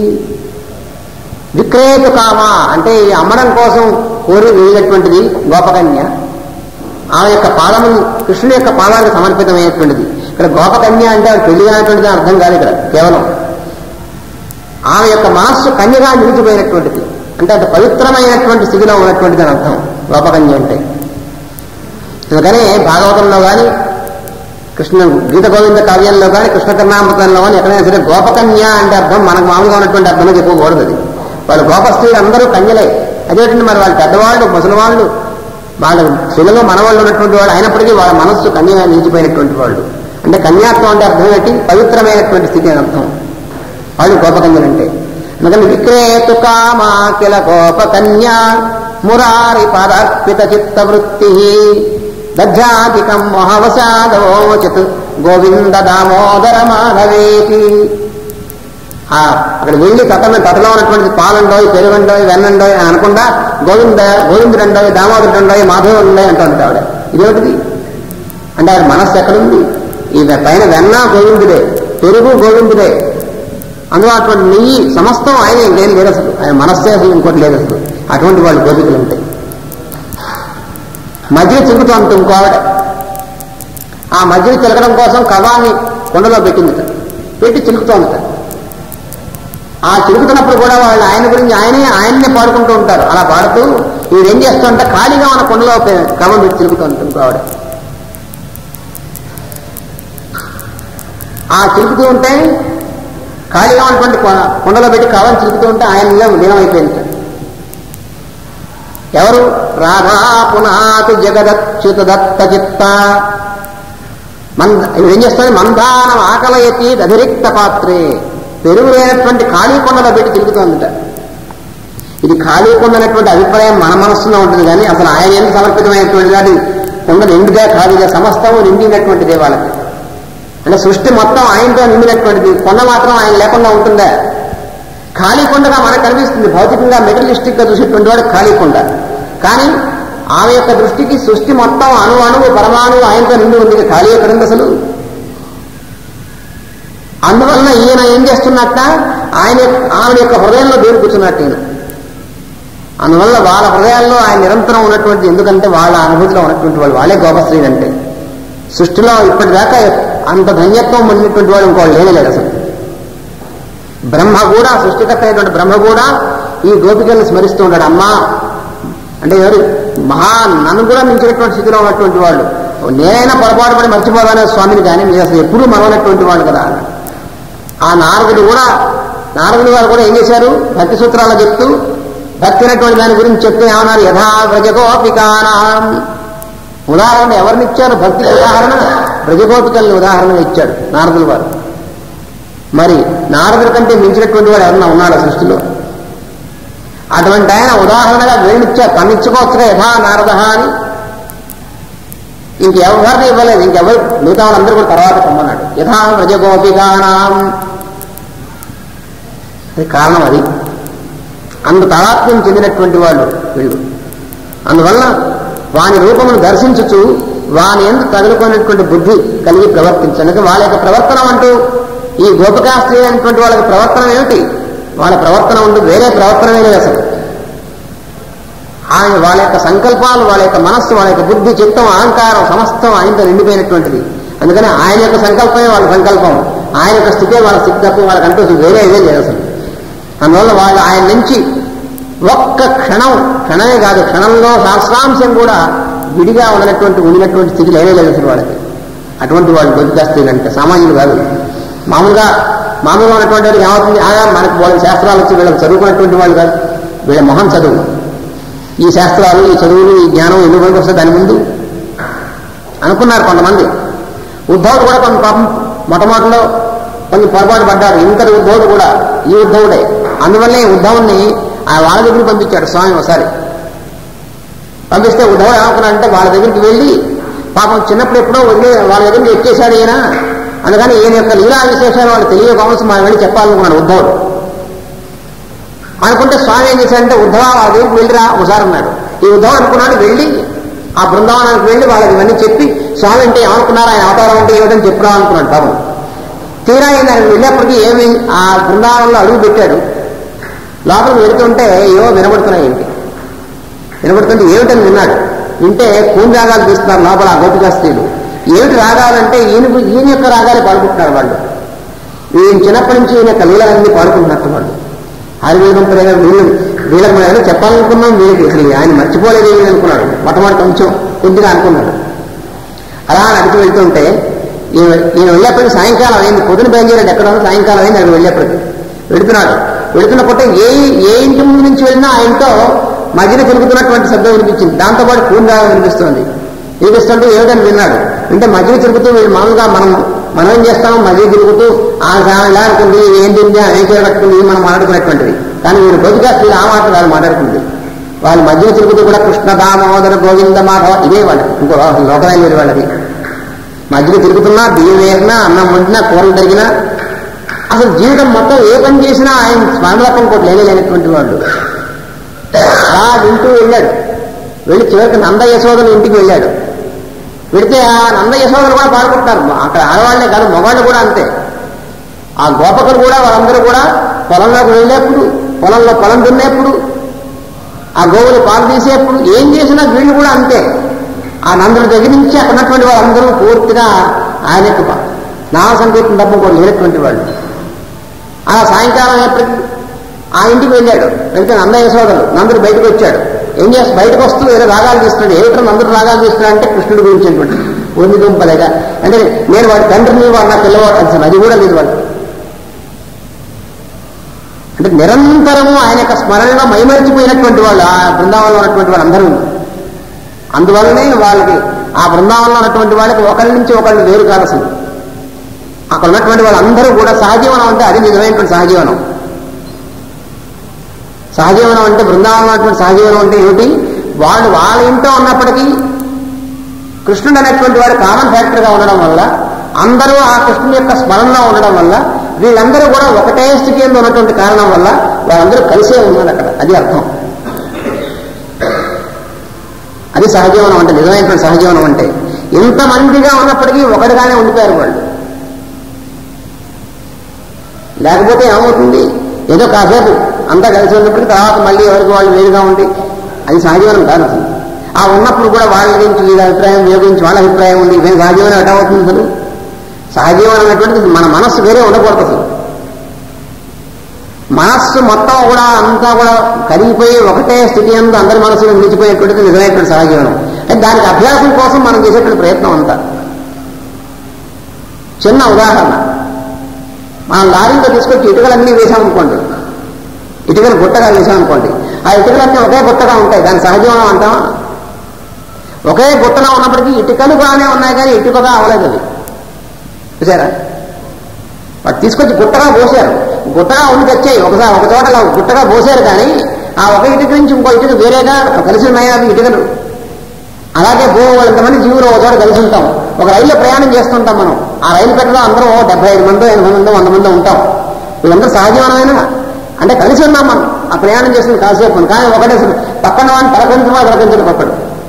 విక్రేతు కామ అంటే ఈ అమ్మడం కోసం కోరి వెళ్ళినటువంటిది గోపకన్య ఆమె యొక్క పాదము కృష్ణుడి యొక్క పాదాలకు సమర్పితమైనటువంటిది ఇక్కడ గోపకన్య అంటే ఆవిడ పెళ్లి కానటువంటిది అర్థం కాదు ఇక్కడ కేవలం ఆమె యొక్క మనస్సు కన్యగా నిలిచిపోయినటువంటిది అంటే అంత పవిత్రమైనటువంటి స్థితిలో ఉన్నటువంటిది అని అర్థం గోపకన్య అంటే అందుకనే భాగవతంలో కానీ కృష్ణ గీత గోవింద కావ్యంలో కానీ కృష్ణ కర్ణామృతంలో కానీ ఎక్కడైనా సరే గోపకన్య అంటే అర్థం మనకు మామూలుగా ఉన్నటువంటి అర్థంలో చెప్పుకోకూడదు అది వాళ్ళు గోపస్త్రీలు అందరూ కన్యలే అదేంటంటే మరి వాళ్ళు పెద్దవాళ్ళు ముసలివాళ్ళు వాళ్ళ పిల్లలు మనవాళ్ళు ఉన్నటువంటి వాళ్ళు అయినప్పటికీ వాళ్ళ మనస్సు కన్యగా నిలిచిపోయినటువంటి వాళ్ళు అంటే కన్యాత్వం అంటే అర్థం ఏంటి పవిత్రమైనటువంటి స్థితి అని అర్థం వాళ్ళు గోపకన్యలు అంటే అందుకని విక్రేతు కామా కిల గోపకన్య మురారి పదార్పిత చిత్త వృత్తి దధ్యాధికం మహవసాదోచిత్ గోవింద దామోదర మాధవేతి ఆ అక్కడ వెళ్ళి తటలో తటలో ఉన్నటువంటి పాలండోయ్ పెరుగండోయ్ వెన్నండోయ్ అని అనకుండా గోవింద గోవిందుడండోయ్ దామోదరుడండోయ్ మాధవుడుండోయ్ అంటుంది ఆవిడ ఇదేమిటిది అంటే ఆయన మనస్సు ఎక్కడుంది ఈ పైన వెన్న గోవిందుడే పెరుగు గోవిందుడే అందులో అటువంటి నెయ్యి సమస్తం ఆయన ఇంకేం లేదు అసలు ఆయన మనస్సే అసలు ఇంకోటి లేదు అసలు అటువంటి వాళ్ళు గోపికలు ఉంటాయి మధ్య చిలుకుతోంది ఇంకో ఆవిడ ఆ మధ్యని చిలకడం కోసం కవాన్ని కొండలో పెట్టిందిట పెట్టి చిలుకుతోందిట ఆ చిలుకుతున్నప్పుడు కూడా వాళ్ళు ఆయన గురించి ఆయనే ఆయన్నే పాడుకుంటూ ఉంటారు అలా పాడుతూ ఈవిడ ఏం చేస్తుంటే ఖాళీగా ఉన్న కొండలో పె- కవం పెట్టి చిలుకుతోంది ఇంకో ఆవిడ ఆ చిలుకుతూ ఉంటే ఖాళీగా ఉన్నటువంటి కొ- కొండలో పెట్టి కవం చిలుకుతూ ఉంటే ఆయనలో లీనమైపోయింది ఎవరు రాధా పునాతు జగదచ్యుత దత్త చిత్త మంద ఇవి ఏం చేస్తుంది మందానం ఆకలయతి అధిరిక్త పాత్రే పెరుగు లేనటువంటి ఖాళీ కొండలో పెట్టి తిరుగుతోందిట ఇది ఖాళీ కొండ అనేటువంటి అభిప్రాయం మన మనస్సులో ఉంటుంది కానీ అసలు ఆయన ఎందుకు సమర్పితమైనటువంటి అది కొండ నిండుగా ఖాళీగా సమస్తము నిండినటువంటిదే వాళ్ళకి అంటే సృష్టి మొత్తం ఆయనతో నిండినటువంటిది కొండ మాత్రం ఆయన లేకుండా ఉంటుందా ఖాళీ కొండగా మనకు కనిపిస్తుంది భౌతికంగా మెటలిస్టిక్ గా చూసేటువంటి వాడు ఖాళీ కొండ కానీ ఆమె యొక్క దృష్టికి సృష్టి మొత్తం అణు అణువు పరమాణువు ఆయనతో నిండి ఉంది ఇక ఖాళీ ఎక్కడుంది అసలు అందువలన ఈయన ఏం చేస్తున్నట్ట ఆయన ఆమె యొక్క హృదయంలో దూరి కూర్చున్నట్టు ఈయన అందువల్ల వాళ్ళ హృదయాల్లో ఆయన నిరంతరం ఉన్నటువంటి ఎందుకంటే వాళ్ళ అనుభూతిలో ఉన్నటువంటి వాళ్ళు వాళ్ళే గోపశ్రీలు అంటే సృష్టిలో ఇప్పటిదాకా అంత ధన్యత్వం పొందినటువంటి వాడు ఇంకోళ్ళు లేనేలేదు అసలు బ్రహ్మ కూడా సృష్టికర్త అయినటువంటి బ్రహ్మ కూడా ఈ గోపికలను స్మరిస్తూ ఉంటాడు అమ్మా అంటే ఎవరు మహా నన్ను కూడా మించినటువంటి స్థితిలో ఉన్నటువంటి వాళ్ళు నేనైనా పొరపాటు పడి మర్చిపోదానే స్వామిని కానీ మీరు అసలు ఎప్పుడూ మనవనటువంటి వాళ్ళు కదా అన్నాడు. ఆ నారదుడు కూడా నారదుడు గారు కూడా ఏం చేశారు భక్తి సూత్రాలు చెప్తూ భక్తి అయినటువంటి దాని గురించి చెప్తే ఏమన్నారు యథా వ్రజగోపికానాం ఉదాహరణ ఎవరిని ఇచ్చారు భక్తికి ఉదాహరణ బ్రజగోపికల్ని ఉదాహరణగా ఇచ్చాడు నారదులు వారు మరి నారదుడి కంటే మించినటువంటి వాడు ఎవరన్నా ఉన్నాడా సృష్టిలో అటువంటి ఆయన ఉదాహరణగా వేణిచ్చారు తన్నిచ్చుకోవచ్చుగా యథా నారద అని ఇంకెవరిని ఇవ్వలేదు ఇంకెవరు మిగతా వాళ్ళందరూ కూడా తర్వాత పొమ్మన్నాడు యథా వ్రజగోపికానాం అది కారణం అది అంత తాదాత్మ్యం చెందినటువంటి వాళ్ళు వీళ్ళు అందువల్ల వాని రూపమును దర్శించుచు వాని ఎందుకు తగులుకున్నటువంటి బుద్ధి కలిగి ప్రవర్తించడానికి వాళ్ళ యొక్క ప్రవర్తన అంటూ ఈ గోపికాస్త్రీ అయినటువంటి వాళ్ళకి ప్రవర్తన ఏమిటి వాళ్ళ ప్రవర్తన ఉండి వేరే ప్రవర్తనమే లేదు అసలు ఆయన వాళ్ళ యొక్క సంకల్పాలు వాళ్ళ యొక్క మనస్సు వాళ్ళ యొక్క బుద్ధి చిత్తం అహంకారం సమస్తం ఆయనతో నిండిపోయినటువంటిది అందుకని ఆయన యొక్క సంకల్పమే వాళ్ళ సంకల్పం ఆయన యొక్క స్థితే వాళ్ళ స్థితి తప్ప వాళ్ళకంటూ వేరే ఇదే లేదు అసలు అందువల్ల వాళ్ళు ఆయన నుంచి ఒక్క క్షణం క్షణమే కాదు క్షణంలో సహస్రాంశం కూడా విడిగా ఉన్నటువంటి ఉండినటువంటి స్థితి లేనే లేదు అసలు వాళ్ళకి అటువంటి వాళ్ళు గొంతుకాస్త్రీలు అంటే సామాన్యులు కాదు మామూలుగా మామూలుగా ఉన్నటువంటి వారికి ఏమవుతుంది ఆగా మనకు వాళ్ళ శాస్త్రాలు వచ్చి వీళ్ళకి చదువుకున్నటువంటి వాళ్ళు కాదు వీళ్ళ మొహం చదువు ఈ శాస్త్రాలు ఈ చదువులు ఈ జ్ఞానం ఎందుకు పనికి వస్తుంది దాని ముందు అనుకున్నారు కొంతమంది ఉద్ధవుడు కూడా కొంత పాపం మొట్టమొదటిలో కొంచెం పొరపాటు పడ్డాడు ఇంతటి ఉద్ధవుడు కూడా ఈ ఉద్ధవుడే అందువల్లే ఉద్ధవుణ్ణి ఆ వాళ్ళ దగ్గరికి పంపించాడు స్వామి ఒకసారి పంపిస్తే ఉద్ధవుడు ఏమనుకున్నాడంటే వాళ్ళ దగ్గరికి వెళ్ళి పాపం చిన్నప్పుడు ఎప్పుడో వదిలే వాళ్ళ దగ్గరికి ఎక్కేశాడు ఈయన అందుకని ఈయన యొక్క లీలా విశేషాలు వాళ్ళు తెలియకపోవచ్చు మనం వెళ్ళి చెప్పాలనుకున్నాడు ఉద్ధవుడు అనుకుంటే స్వామి ఏం చేశాడంటే ఉద్ధవ వాళ్ళ దగ్గరికి వెళ్ళిరా ఒకసారి అన్నాడు ఈ ఉద్ధవం అనుకున్నాడు వెళ్ళి ఆ బృందావనానికి వెళ్ళి వాళ్ళకి ఇవన్నీ చెప్పి స్వామి అంటే ఏమనుకున్నారు ఆయన అవతారం అంటే ఏమిటని చెప్పురా అనుకున్నాడు పాపం తీరా ఆయన వెళ్ళేప్పటికీ ఏమి ఆ బృందావనంలో అడుగు పెట్టాడు లోపలికి వెళుతుంటే ఏవో వినబడుతున్నాయి ఏంటి వినబడుతుంటే ఏమిటని విన్నాడు వింటే కూని రాగాలు తీస్తున్నారు లోపల ఆ గోపికా స్త్రీలు ఏమిటి రాగాలంటే ఈయన ఈయన యొక్క రాగాలే పాడుకుంటున్నారు వాళ్ళు ఈయన చిన్నప్పటి నుంచి ఈయన యొక్క లీలలన్నీ పాడుకుంటున్నట్టు వాళ్ళు ఆయుర్వేదం ప్రేమ వీళ్ళు వీళ్ళకి మనం ఏదో చెప్పాలనుకున్నాం వీళ్ళకి అసలు ఆయన మర్చిపోలేదు ఏమి అనుకున్నాడు మొట్టమొదటి కొంచెం కొద్దిగా అనుకున్నాడు అలా నడిచి వెళ్తుంటే ఈయన ఈయన వెళ్ళేప్పటికి సాయంకాలం అయింది పొద్దున బయలుదేరాడు ఎక్కడ ఉందో సాయంకాలం అయింది అక్కడ వెళ్ళేప్పటికి వెళుతున్నాడు వెళుతున్నప్పుడు ఏ ఏ ఇంటి ముందు నుంచి వెళ్ళినా ఆయనతో మధ్యన తిరుగుతున్నటువంటి శబ్దం వినిపించింది దాంతోపాటు కూందాగా వినిపిస్తుంది వినిపిస్తుంటే ఏమిటని విన్నాడు అంటే మధ్యన తిరుగుతూ వీళ్ళు మామూలుగా మనం మనం ఏం చేస్తాం మధ్య తిరుగుతూ ఆ సామె ఇలా అనుకుంది ఏం తింది ఏం చేయబట్టుకుంది మనం మాట్లాడుకున్నటువంటిది కానీ వీళ్ళు బొద్దుగా స్త్రీలు ఆ మాట కాదు మాట్లాడుకుంది వాళ్ళు మధ్యన తిరుగుతూ కూడా కృష్ణ దామోదర గోవింద మాధవ ఇదే వాళ్ళకి ఇంకో లోకమైన లేదు వాళ్ళకి మధ్యలో తిరుగుతున్నా బియ్యం వేసినా అన్నం వండినా కూరలు తరిగినా అసలు జీవితం మొత్తం ఏ పని చేసినా ఆయన స్మరణలకు ఇంకోటి లేనేలేనటువంటి వాళ్ళు అలా వింటూ వెళ్ళాడు వెళ్ళి చివరికి నంద యశోదల ఇంటికి వెళ్ళాడు వెళితే ఆ నంద యశోదలు కూడా పాడుకుంటున్నారు అక్కడ ఆడవాళ్లే కాదు మగవాళ్ళు కూడా అంతే ఆ గోపకులు కూడా వాళ్ళందరూ కూడా పొలంలోకి వెళ్ళేప్పుడు పొలంలో పొలం దున్నేప్పుడు ఆ గోవులు పాలు తీసేప్పుడు ఏం చేసినా వీళ్ళు కూడా అంతే ఆ నందుల దగ్గర నుంచి అక్కడ ఉన్నటువంటి వాళ్ళందరూ పూర్తిగా ఆయన యొక్క నామ సంకీర్తన తప్ప కూడా లేనటువంటి వాళ్ళు ఆ సాయంకాలం ఎప్పటికి ఆ ఇంటికి వెళ్ళాడు వెళ్తే నంద యశోదలు నందుడు బయటకు వచ్చాడు ఏం చేస్తా బయటకు వస్తూ ఏదో రాగాలు తీస్తున్నాడు ఏమిటో నందుడు రాగాలు తీస్తున్నాడు అంటే కృష్ణుడి గురించి అనమాట ఒంది దుంపలేగా అంటే నేను వాడి తండ్రిని వాడు నా పిల్లవాడు అసలు అది కూడా లేదు వాడు అంటే నిరంతరము ఆయన యొక్క స్మరణలో మైమరిచిపోయినటువంటి వాళ్ళు ఆ బృందావనంలో ఉన్నటువంటి వాళ్ళందరూ అందువల్లనే వాళ్ళకి ఆ బృందావనంలో ఉన్నటువంటి వాళ్ళకి ఒకరి నుంచి ఒకళ్ళు వేరు కాదు అసలు అక్కడ ఉన్నటువంటి వాళ్ళందరూ కూడా సహజీవనం అంటే అది నిజమైనటువంటి సహజీవనం సహజీవనం అంటే బృందావనం ఉన్నటువంటి సహజీవనం అంటే ఏమిటి వాళ్ళు వాళ్ళ ఇంట్లో ఉన్నప్పటికీ కృష్ణుడు అనేటువంటి వాడు కామన్ ఫ్యాక్టర్గా ఉండడం వల్ల అందరూ ఆ కృష్ణుని యొక్క స్మరణలో ఉండడం వల్ల వీళ్ళందరూ కూడా ఒకటే స్థితి ఎందు ఉన్నటువంటి కారణం వల్ల వాళ్ళందరూ కలిసే ఉన్నారు అక్కడ అది అర్థం అది సహజీవనం అంటే నిజమైనటువంటి సహజీవనం అంటే ఇంతమందిగా ఉన్నప్పటికీ ఒకటిగానే ఉండిపోయారు వాళ్ళు లేకపోతే ఏమవుతుంది ఏదో కాసేపు అంతా కలిసి ఉన్నప్పటికీ తర్వాత మళ్ళీ ఎవరికి వాళ్ళు వేరుగా ఉండి అది సహజీవనం కాదు అసలు ఆ ఉన్నప్పుడు కూడా వాళ్ళ గురించి వీళ్ళ అభిప్రాయం వీళ్ళ గురించి వాళ్ళ అభిప్రాయం ఉంది ఇవే సహజీవనం ఎట్లా అవుతుంది అసలు సహజీవనం అనేటువంటిది మన మనస్సు వేరే ఉండకూడదు అసలు మనస్సు మొత్తం కూడా అంతా కూడా కరిగిపోయి ఒకటే స్థితి అందు అందరి మనసులో నిలిచిపోయేటువంటిది నిజమైనటువంటి సహజీవనం అంటే దానికి అభ్యాసం కోసం మనం చేసేటువంటి ప్రయత్నం అంతా చిన్న ఉదాహరణ మనం లారీలో తీసుకొచ్చి ఇటుకలన్నీ వేసామనుకోండి ఇటుకలు గుట్టగా వేసామనుకోండి ఆ ఇటుకలన్నీ ఒకే గుట్టగా ఉంటాయి దాని సహజీవనం అంటామా ఒకే గుట్టలో ఉన్నప్పటికీ ఇటుకలు బాగానే ఉన్నాయి కానీ ఇటుకగా అవలేదు అవి చూసారా వాడు తీసుకొచ్చి గుట్టగా పోసారు గుట్టగా ఉండి తెచ్చాయి ఒకసారి ఒక చోట అలా గుట్టగా పోసారు కానీ ఆ ఒక ఇటుక నుంచి ఇంకో ఇటుక వేరేగా కలిసి ఉన్నాయి అవి ఇటుకలు అలాగే భూ ఇంతమంది జీవులు ఒక చోట కలిసి ఉంటాం ఒక రైల్లో ప్రయాణం చేస్తుంటాం మనం ఆ రైలు పెట్టలో అందరూ ఓ డెబ్బై ఐదు మందో ఎనభై మందో వంద మందో ఉంటాం వీళ్ళందరూ సహజీవనమైన అంటే కలిసి ఉన్నాం మనం ఆ ప్రయాణం చేస్తుంది కాసేపు మనం. కానీ ఒకటే పక్కన వాడిని పలకరించమో పలకరించడం పక్కడు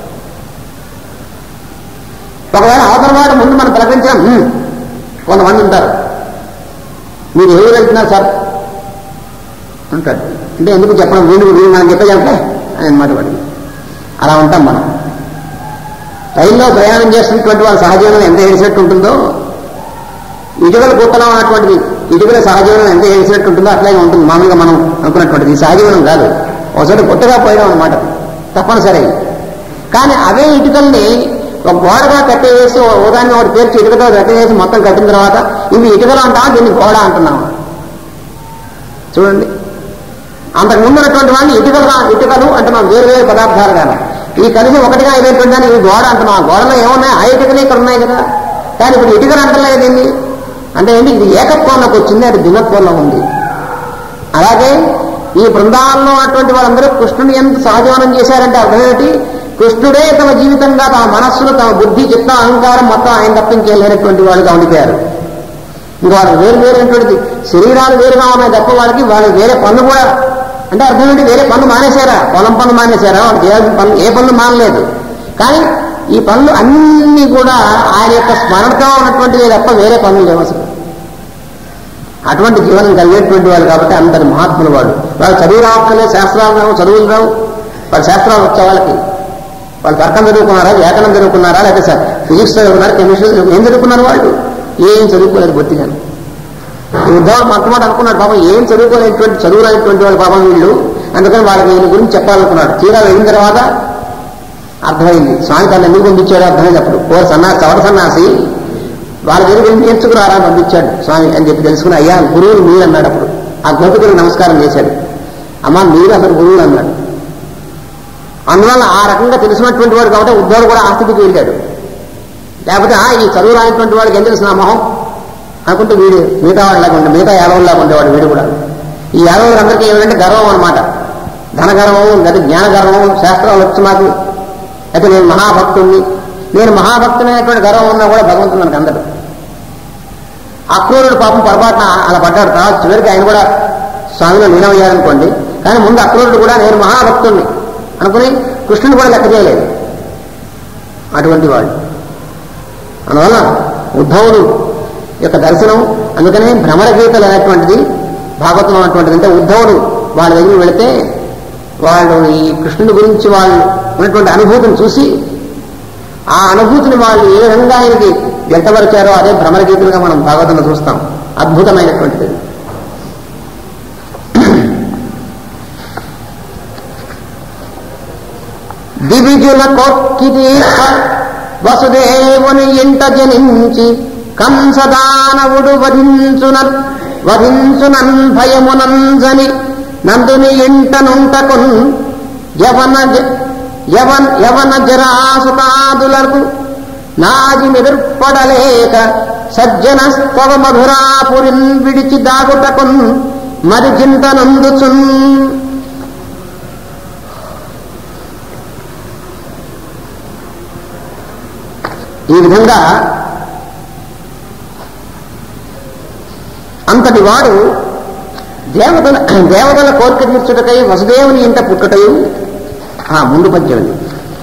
ఒకవేళ అవతల వాడు ముందు మనం పలకరించాం "హ్మ్." కొంతమంది ఉంటారు మీరు ఎవరు వెళ్తున్నారు సార్ అంటాడు అంటే ఎందుకు చెప్పడం వీడు వీడు మనం చెప్పే చెప్పలే అని అనమాట వాడికి అలా ఉంటాం మనం రైల్లో ప్రయాణం చేస్తున్నటువంటి వాళ్ళ సహజీవనం ఎంత ఏడిసినట్టు ఉంటుందో ఇటుకల గుట్టలో ఉన్నటువంటిది ఇటుకల సహజీవనం ఎంత ఏడిసినట్టు ఉంటుందో అట్లాగే ఉంటుంది మామూలుగా మనం అనుకున్నటువంటిది ఈ సహజీవనం కాదు ఒకసారి గుట్టగా పోయడం అనమాట తప్పనిసరి కానీ అవే ఇటుకల్ని ఒక గోడగా కట్టేసి ఉదాహరణ ఒకటి పేర్చి ఇటుకతో కట్టేసి మొత్తం కట్టిన తర్వాత ఇవి ఇటుకలు అంటామా దీన్ని గోడ అంటున్నాము చూడండి అంతకు ముందు ఉన్నటువంటి వాడిని ఇటుకలు ఇటుకలు అంటే మనం వేరు వేరు పదార్థాలు కానీ ఈ కలిసి ఒకటిగా అయినటువంటి దాన్ని ఈ గోడ అంటున్నాం ఆ గోడలో ఏమున్నాయి ఆ ఇటుకలు ఇక్కడ ఉన్నాయి కదా కానీ ఇప్పుడు ఇటుకలు అంటలేదు దీన్ని అంటే ఏంటి ఇది ఏకత్వంలోకి వచ్చింది అది భిన్నత్వంలో ఉంది అలాగే ఈ బృందాలలో ఉన్నటువంటి వాళ్ళందరూ కృష్ణుని ఎంత సహజీవనం చేశారంటే అర్థం ఏమిటి కృష్ణుడే తమ జీవితంగా తమ మనస్సును తమ బుద్ధి చిత్త అహంకారం మొత్తం ఆయన తప్పించే లేనటువంటి వాళ్ళుగా ఉండిపోయారు ఇంకా వాళ్ళకి వేరు వేరైనటువంటిది శరీరాలు వేరుగా ఉన్నాయి తప్ప వాళ్ళకి వాళ్ళకి వేరే పనులు కూడా అంటే అర్థం ఏంటి వేరే పనులు మానేశారా పొలం పనులు మానేశారా వాళ్ళు చేయాల్సిన పనులు ఏ పనులు మానలేదు కానీ ఈ పనులు అన్నీ కూడా ఆయన యొక్క స్మరణతో ఉన్నటువంటివే తప్ప వేరే పనులు లేవు అసలు అటువంటి జీవనం కలిగేటువంటి వాళ్ళు కాబట్టి అందరి మహాత్ములు వాళ్ళు వాళ్ళు చదువు రావక్కర్లేదు శాస్త్రాలు రావు చదువులు రావు వాళ్ళ శాస్త్రాలు వచ్చే వాళ్ళకి వాళ్ళు తర్కం చదువుకున్నారా వ్యాకరణం చదువుకున్నారా లేకపోతే ఫిజిక్స్ చదువుకున్నారా కెమిస్ట్రీ చదువుకున్నారు ఏం చదువుకున్నారు వాళ్ళు ఏం చదువుకోలేదు బొత్తిగాను ఈ ఉద్యోగం మొట్టమొదటి అనుకున్నాడు పాపం ఏం చదువుకోలేటువంటి చదువులేనటువంటి వాళ్ళు పాపం వీళ్ళు అందుకని వాళ్ళకి వీళ్ళ గురించి చెప్పాలనుకున్నాడు తీరా వెళ్ళిన తర్వాత అర్థమైంది స్వామి తను ఎందుకు పంపించాడో అర్థమైంది అప్పుడు ఓ సన్నాసి చవట సన్నాసి వాళ్ళ దగ్గర వెళ్ళి నేర్చుకున్నారా అని పంపించాడు స్వామి అని చెప్పి తెలుసుకుని అయ్యా గురువులు మీరు అన్నాడు అప్పుడు ఆ గోపికలకు నమస్కారం చేశాడు అమ్మా మీరు అసలు గురువులు అన్నాడు అందువల్ల ఆ రకంగా తెలిసినటువంటి వాడు కాబట్టి ఉద్ధవుడు కూడా ఆస్తికి వెళ్ళాడు లేకపోతే ఆ ఈ చదువు రానటువంటి వాడికి ఏం తెలిసిన మొహం అనుకుంటే వీడు మిగతా వాళ్ళలాగా ఉండే మిగతా యాదవుల్లాగా ఉండేవాడు వీడు కూడా ఈ యాదవులందరికీ ఏమిటంటే గర్వం అనమాట ధనగర్వం లేదా జ్ఞానగర్వం శాస్త్రాలు వచ్చు నాకు అయితే నేను మహాభక్తుణ్ణి నేను మహాభక్తునైనటువంటి గర్వం ఉన్నా కూడా భగవంతుడు మనకు అందడు అక్రూరుడు పాపం పొరపాటున అలా పడ్డాడు తర్వాత చివరికి ఆయన కూడా స్వామిలో లీనమయ్యారనుకోండి కానీ ముందు అక్రూరుడు కూడా నేను మహాభక్తుణ్ణి అనుకుని కృష్ణుడు కూడా లెక్క చేయలేదు అటువంటి వాడు అందువల్ల ఉద్ధవుడు యొక్క దర్శనం అందుకనే భ్రమర గీతలు అనేటువంటిది భాగవతం అన్నటువంటిది అంటే ఉద్ధవుడు వాళ్ళ దగ్గర వెళితే వాళ్ళు ఈ కృష్ణుడి గురించి వాళ్ళు ఉన్నటువంటి అనుభూతిని చూసి ఆ అనుభూతిని వాళ్ళు ఏ విధంగా ఆయనకి వ్యక్తపరిచారో అదే భ్రమర గీతలుగా మనం భాగవతంలో చూస్తాం అద్భుతమైనటువంటిది దివిజుల కొక్కిది వసుదేవుని ఇంట జనించి కంసదానవుడు వధించున వధించునన్ భయమునంజని నందుని ఇంట నుంటకున్ యవన జ- యవన్ యవన జరాసుతాదులకు నాజి నిదుర్పడలేక సజ్జన స్తవ మధురాపురిన్ విడిచి దాగుటకున్ మరి చింతనందుచున్ ఈ విధంగా అంతటి వాడు దేవతల దేవతల కోరిక తీర్చుటకై వసుదేవుని ఇంట పుట్టుటయు ఆ ముందు పద్యం ఇది.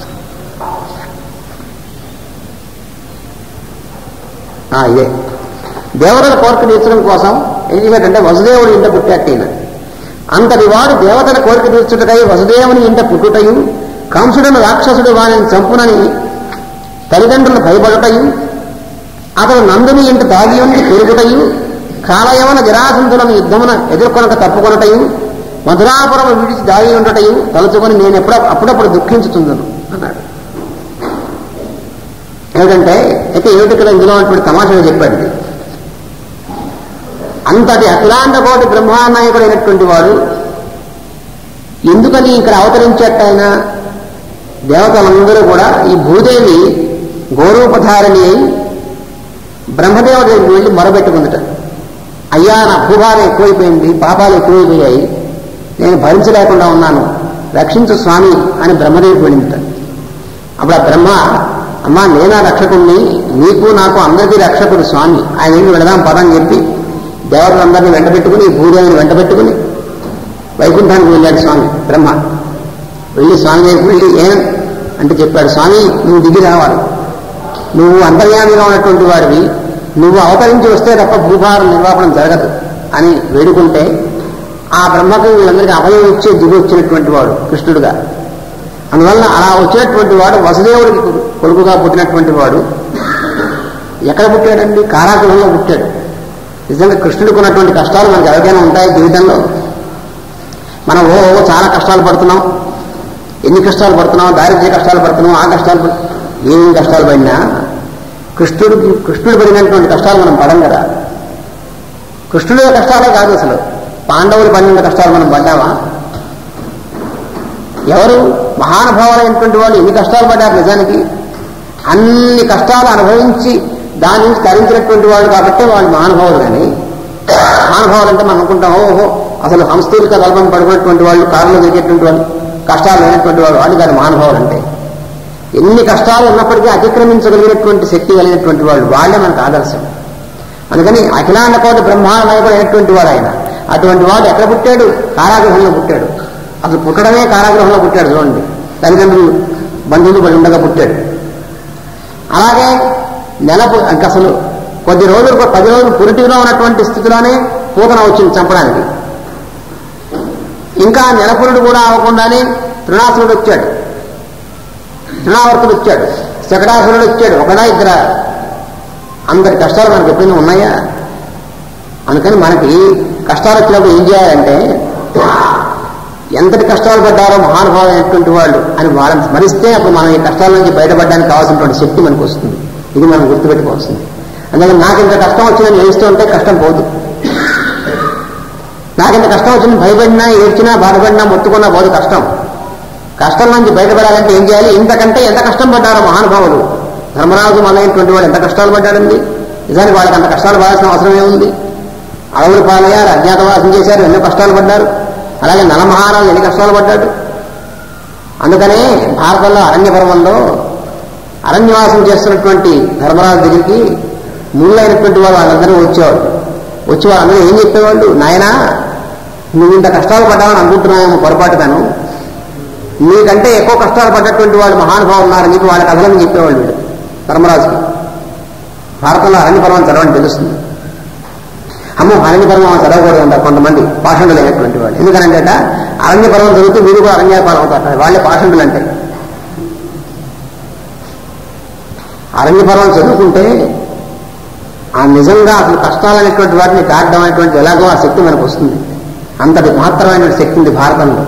ఆ, ఇదే దేవతల కోరిక తీర్చడం కోసం ఏం చేశాడంటే వసుదేవుడి ఇంట పుట్టాటైన అంతటి వాడు దేవతల కోరిక తీర్చుటకై వసుదేవుని ఇంట పుట్టుటయు కంసుడను రాక్షసుడు వారిని చంపునని తల్లిదండ్రులు భయపడటయు అతడు నందుని ఇంట దాగి ఉండి పెరుగుటయు కాలయవన జరాసంధులను యుద్ధమున ఎదుర్కొనక తప్పుకొనటయు మధురాపురం విడిచి దాగి ఉండటయు తలుచుకొని నేను ఎప్పుడ అప్పుడప్పుడు దుఃఖించుతుందను అన్నాడు ఏమిటంటే అయితే ఏమిటి ఇక్కడ ఇందులో ఉన్నటువంటి తమాషగా చెప్పాడు ఇది. అంతటి అఖిలాండ కోటి బ్రహ్మానాయకుడు అయినటువంటి వాడు ఎందుకని ఇక్కడ అవతరించేట ఆయన దేవతలందరూ కూడా ఈ భూదేవి గౌరవపధారిణి అయి బ్రహ్మదేవుడి దగ్గరికి వెళ్ళి మొరబెట్టుకుందట అయ్యా నా భూభారం ఎక్కువైపోయింది పాపాలు ఎక్కువైపోయాయి నేను భరించలేకుండా ఉన్నాను రక్షించు స్వామి అని బ్రహ్మదేవుడికి వెళ్ళిందట అప్పుడు ఆ బ్రహ్మ అమ్మా నేనా రక్షకుణ్ణి నీకు నాకు అందరికీ రక్షకుడు స్వామి ఆయన ఏమి వెళదాం పదం చెప్పి దేవతలందరినీ వెంటబెట్టుకుని భూదేవిని వెంటబెట్టుకుని వైకుంఠానికి వెళ్ళాడు స్వామి బ్రహ్మ వెళ్ళి స్వామి దగ్గరికి వెళ్ళి ఏం అంటే చెప్పాడు స్వామి నువ్వు దిగి రావాలి నువ్వు అంతర్యామిగా ఉన్నటువంటి వాడివి నువ్వు అవతరించి వస్తే తప్ప భూభారం నిర్వాపనం జరగదు అని వేడుకుంటే ఆ బ్రహ్మకు వీళ్ళందరికీ అభయం ఇచ్చే దిగి వచ్చినటువంటి వాడు కృష్ణుడుగా అందువల్ల అలా వచ్చినటువంటి వాడు వసుదేవుడికి కొడుకుగా పుట్టినటువంటి వాడు ఎక్కడ పుట్టాడండి కారాగృహంలో పుట్టాడు నిజంగా కృష్ణుడికి ఉన్నటువంటి కష్టాలు మనకి ఎవరికైనా ఉంటాయి జీవితంలో మనం ఓ ఓ చాలా కష్టాలు పడుతున్నాం ఎన్ని కష్టాలు పడుతున్నాం దారిద్ర్య కష్టాలు పడుతున్నాం ఆ కష్టాలు పడు- ఏమి కష్టాలు పడినా కృష్ణుడికి కృష్ణుడు పడినటువంటి కష్టాలు మనం పడం కదా కృష్ణుడి కష్టాలే కాదు అసలు పాండవులు పడిన కష్టాలు మనం పడ్డామా ఎవరు మహానుభావులైనటువంటి వాళ్ళు ఎన్ని కష్టాలు పడ్డారు నిజానికి అన్ని కష్టాలు అనుభవించి దాని నుంచి తరించినటువంటి వాళ్ళు కాబట్టి వాళ్ళు మహానుభావులు కానీ మహానుభావులు అంటే మనం అనుకుంటాం ఓహో అసలు సంస్థూలిక దళపం పడినటువంటి వాళ్ళు కారులో తిరిగేటువంటి వాళ్ళు కష్టాలు లేనటువంటి వాళ్ళు వాళ్ళు కాదు మహానుభావులు అంటే ఎన్ని కష్టాలు ఉన్నప్పటికీ అతిక్రమించగలిగినటువంటి శక్తి కలిగినటువంటి వాళ్ళు వాళ్ళే మనకు ఆదర్శం అందుకని అఖిలాండ కోటి బ్రహ్మాండ నాయకుడు అయినటువంటి వాడు ఆయన అటువంటి వాడు ఎక్కడ పుట్టాడు కారాగృహంలో పుట్టాడు అసలు పుట్టడమే కారాగృహంలో పుట్టాడు చూడండి తల్లిదండ్రులు బంధువులు పడి ఉండగా పుట్టాడు అలాగే నెల పు- ఇంకా అసలు కొద్ది రోజులు పది రోజులు పురిటిలో ఉన్నటువంటి స్థితిలోనే పూతన వచ్చింది చంపడానికి ఇంకా నెలపురుడు కూడా అవ్వకుండానే తృణాసురుడు వచ్చాడు తృణావర్తుడు వచ్చాడు శకటాసురుడు వచ్చాడు ఒకడా ఇద్దరా అందరి కష్టాలు మనకి ఎప్పుడైనా ఉన్నాయా అందుకని మనకి కష్టాలు వచ్చినప్పుడు ఏం చేయాలంటే ఎంతటి కష్టాలు పడ్డారో మహానుభావులైనటువంటి వాళ్ళు అని వాళ్ళని స్మరిస్తే అప్పుడు మనం ఈ కష్టాల నుంచి బయటపడడానికి కావాల్సినటువంటి శక్తి మనకు వస్తుంది ఇది మనం గుర్తుపెట్టుకోవాల్సింది అందుకని నాకు ఇంత కష్టం వచ్చిందని ఏడుస్తూ ఉంటే కష్టం పోదు నాకు ఇంత కష్టం వచ్చింది భయపడినా ఏడ్చినా బాధపడినా మొత్తుకున్నా పోదు కష్టం కష్టం నుంచి బయటపడాలంటే ఏం చేయాలి ఇంతకంటే ఎంత కష్టం పడ్డారో మహానుభావులు ధర్మరాజు మొదలైనటువంటి వాడు ఎంత కష్టాలు పడ్డాడండి నిజానికి వాళ్ళకి అంత కష్టాలు పడాల్సిన అవసరం ఏముంది అడవులు పాలయ్యారు అజ్ఞాతవాసం చేశారు ఎన్నో కష్టాలు పడ్డారు అలాగే నలమహారాజు ఎన్ని కష్టాలు పడ్డాడు అందుకనే భారతంలో అరణ్య పర్వంలో అరణ్యవాసం చేస్తున్నటువంటి ధర్మరాజు దగ్గరికి ముళ్ళైనటువంటి వాళ్ళు వాళ్ళందరూ వచ్చేవాడు వచ్చి వాళ్ళందరూ ఏం చెప్పేవాళ్ళు నాయనా నువ్వు ఇంత కష్టాలు పడ్డావని అనుకుంటున్నావేమో పొరపాటుగాను నీకంటే ఎక్కువ కష్టాలు పడ్డటువంటి వాళ్ళు మహానుభావులు ఉన్నారు నీకు వాళ్ళ కథలను చెప్పేవాళ్ళు వీళ్ళు ధర్మరాజుకి భారతంలో అరణ్య పర్వం చదవని తెలుస్తుంది అమ్మో అరణ్య పర్వం చదవకూడదు అంటారు కొంతమంది పాషండులు అయినటువంటి వాళ్ళు ఎందుకనంటే అరణ్య పర్వం చదివితే వీరు కూడా అరణ్యపాలు అవుతారు వాళ్ళే పాషండులు అంటే అరణ్య పర్వం చదువుకుంటే ఆ నిజంగా అసలు కష్టాలనేటువంటి వాటిని దాటడం అనేటువంటి ఎలాగో ఆ శక్తి మనకు వస్తుంది అంతటి మహత్తరమైన శక్తి ఉంది భారతంలో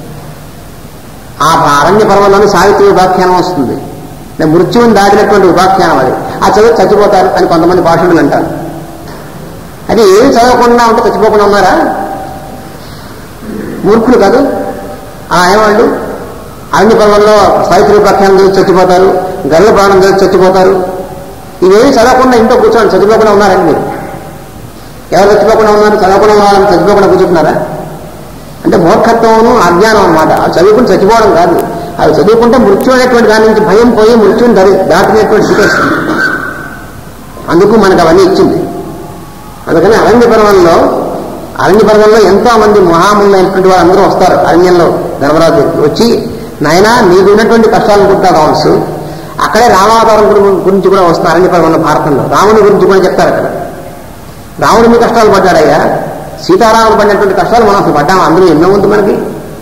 ఆ అరణ్య పర్వంలోని సావిత్రి ఉపాఖ్యానం వస్తుంది అంటే మృత్యువుని దాటినటువంటి ఉపాఖ్యానం అది ఆ చదువు చచ్చిపోతారు అని కొంతమంది భాషణులు అంటారు అది ఏమి చదవకుండా ఉంటే చచ్చిపోకుండా ఉన్నారా మూర్ఖులు కాదు ఆ ఏవాళ్ళు అరణ్య పర్వంలో సావిత్రి ఉపాఖ్యానం చదివి చచ్చిపోతారు గరుడ ప్రాణం చదివి చచ్చిపోతారు ఇవేమి చదవకుండా ఇంట్లో కూర్చోండి చచ్చిపోకుండా ఉన్నారండి మీరు ఎవరు చచ్చిపోకుండా ఉన్నారు చదవకుండా ఉన్న వాళ్ళని చచ్చిపోకుండా కూర్చుంటున్నారా అంటే మూర్ఖత్వమును అజ్ఞానం అనమాట అవి చదువుకుని చచ్చిపోవడం కాదు అవి చదువుకుంటే మృత్యు అనేటువంటి దాని నుంచి భయం పోయి మృత్యుని దరి దాటినటువంటి స్థితి వస్తుంది అందుకు మనకు అవన్నీ ఇచ్చింది అందుకని అరణ్య పర్వంలో అరణ్య పర్వంలో ఎంతో మంది మహాములైనటువంటి వారు అందరూ వస్తారు అరణ్యంలో ధర్మరాజు దగ్గరికి వచ్చి నాయన నీకు ఉన్నటువంటి కష్టాలు కూడా కావచ్చు అక్కడే రామావతారం గురి- గురించి కూడా వస్తుంది అరణ్య పర్వంలో భారతంలో రాముని గురించి కూడా చెప్తారు అక్కడ రాముడు మీ కష్టాలు పడ్డాడయ్యా సీతారాముడు పడినటువంటి కష్టాలు మనం అసలు పడ్డాము అందులో ఎన్నో ఉంది మనకి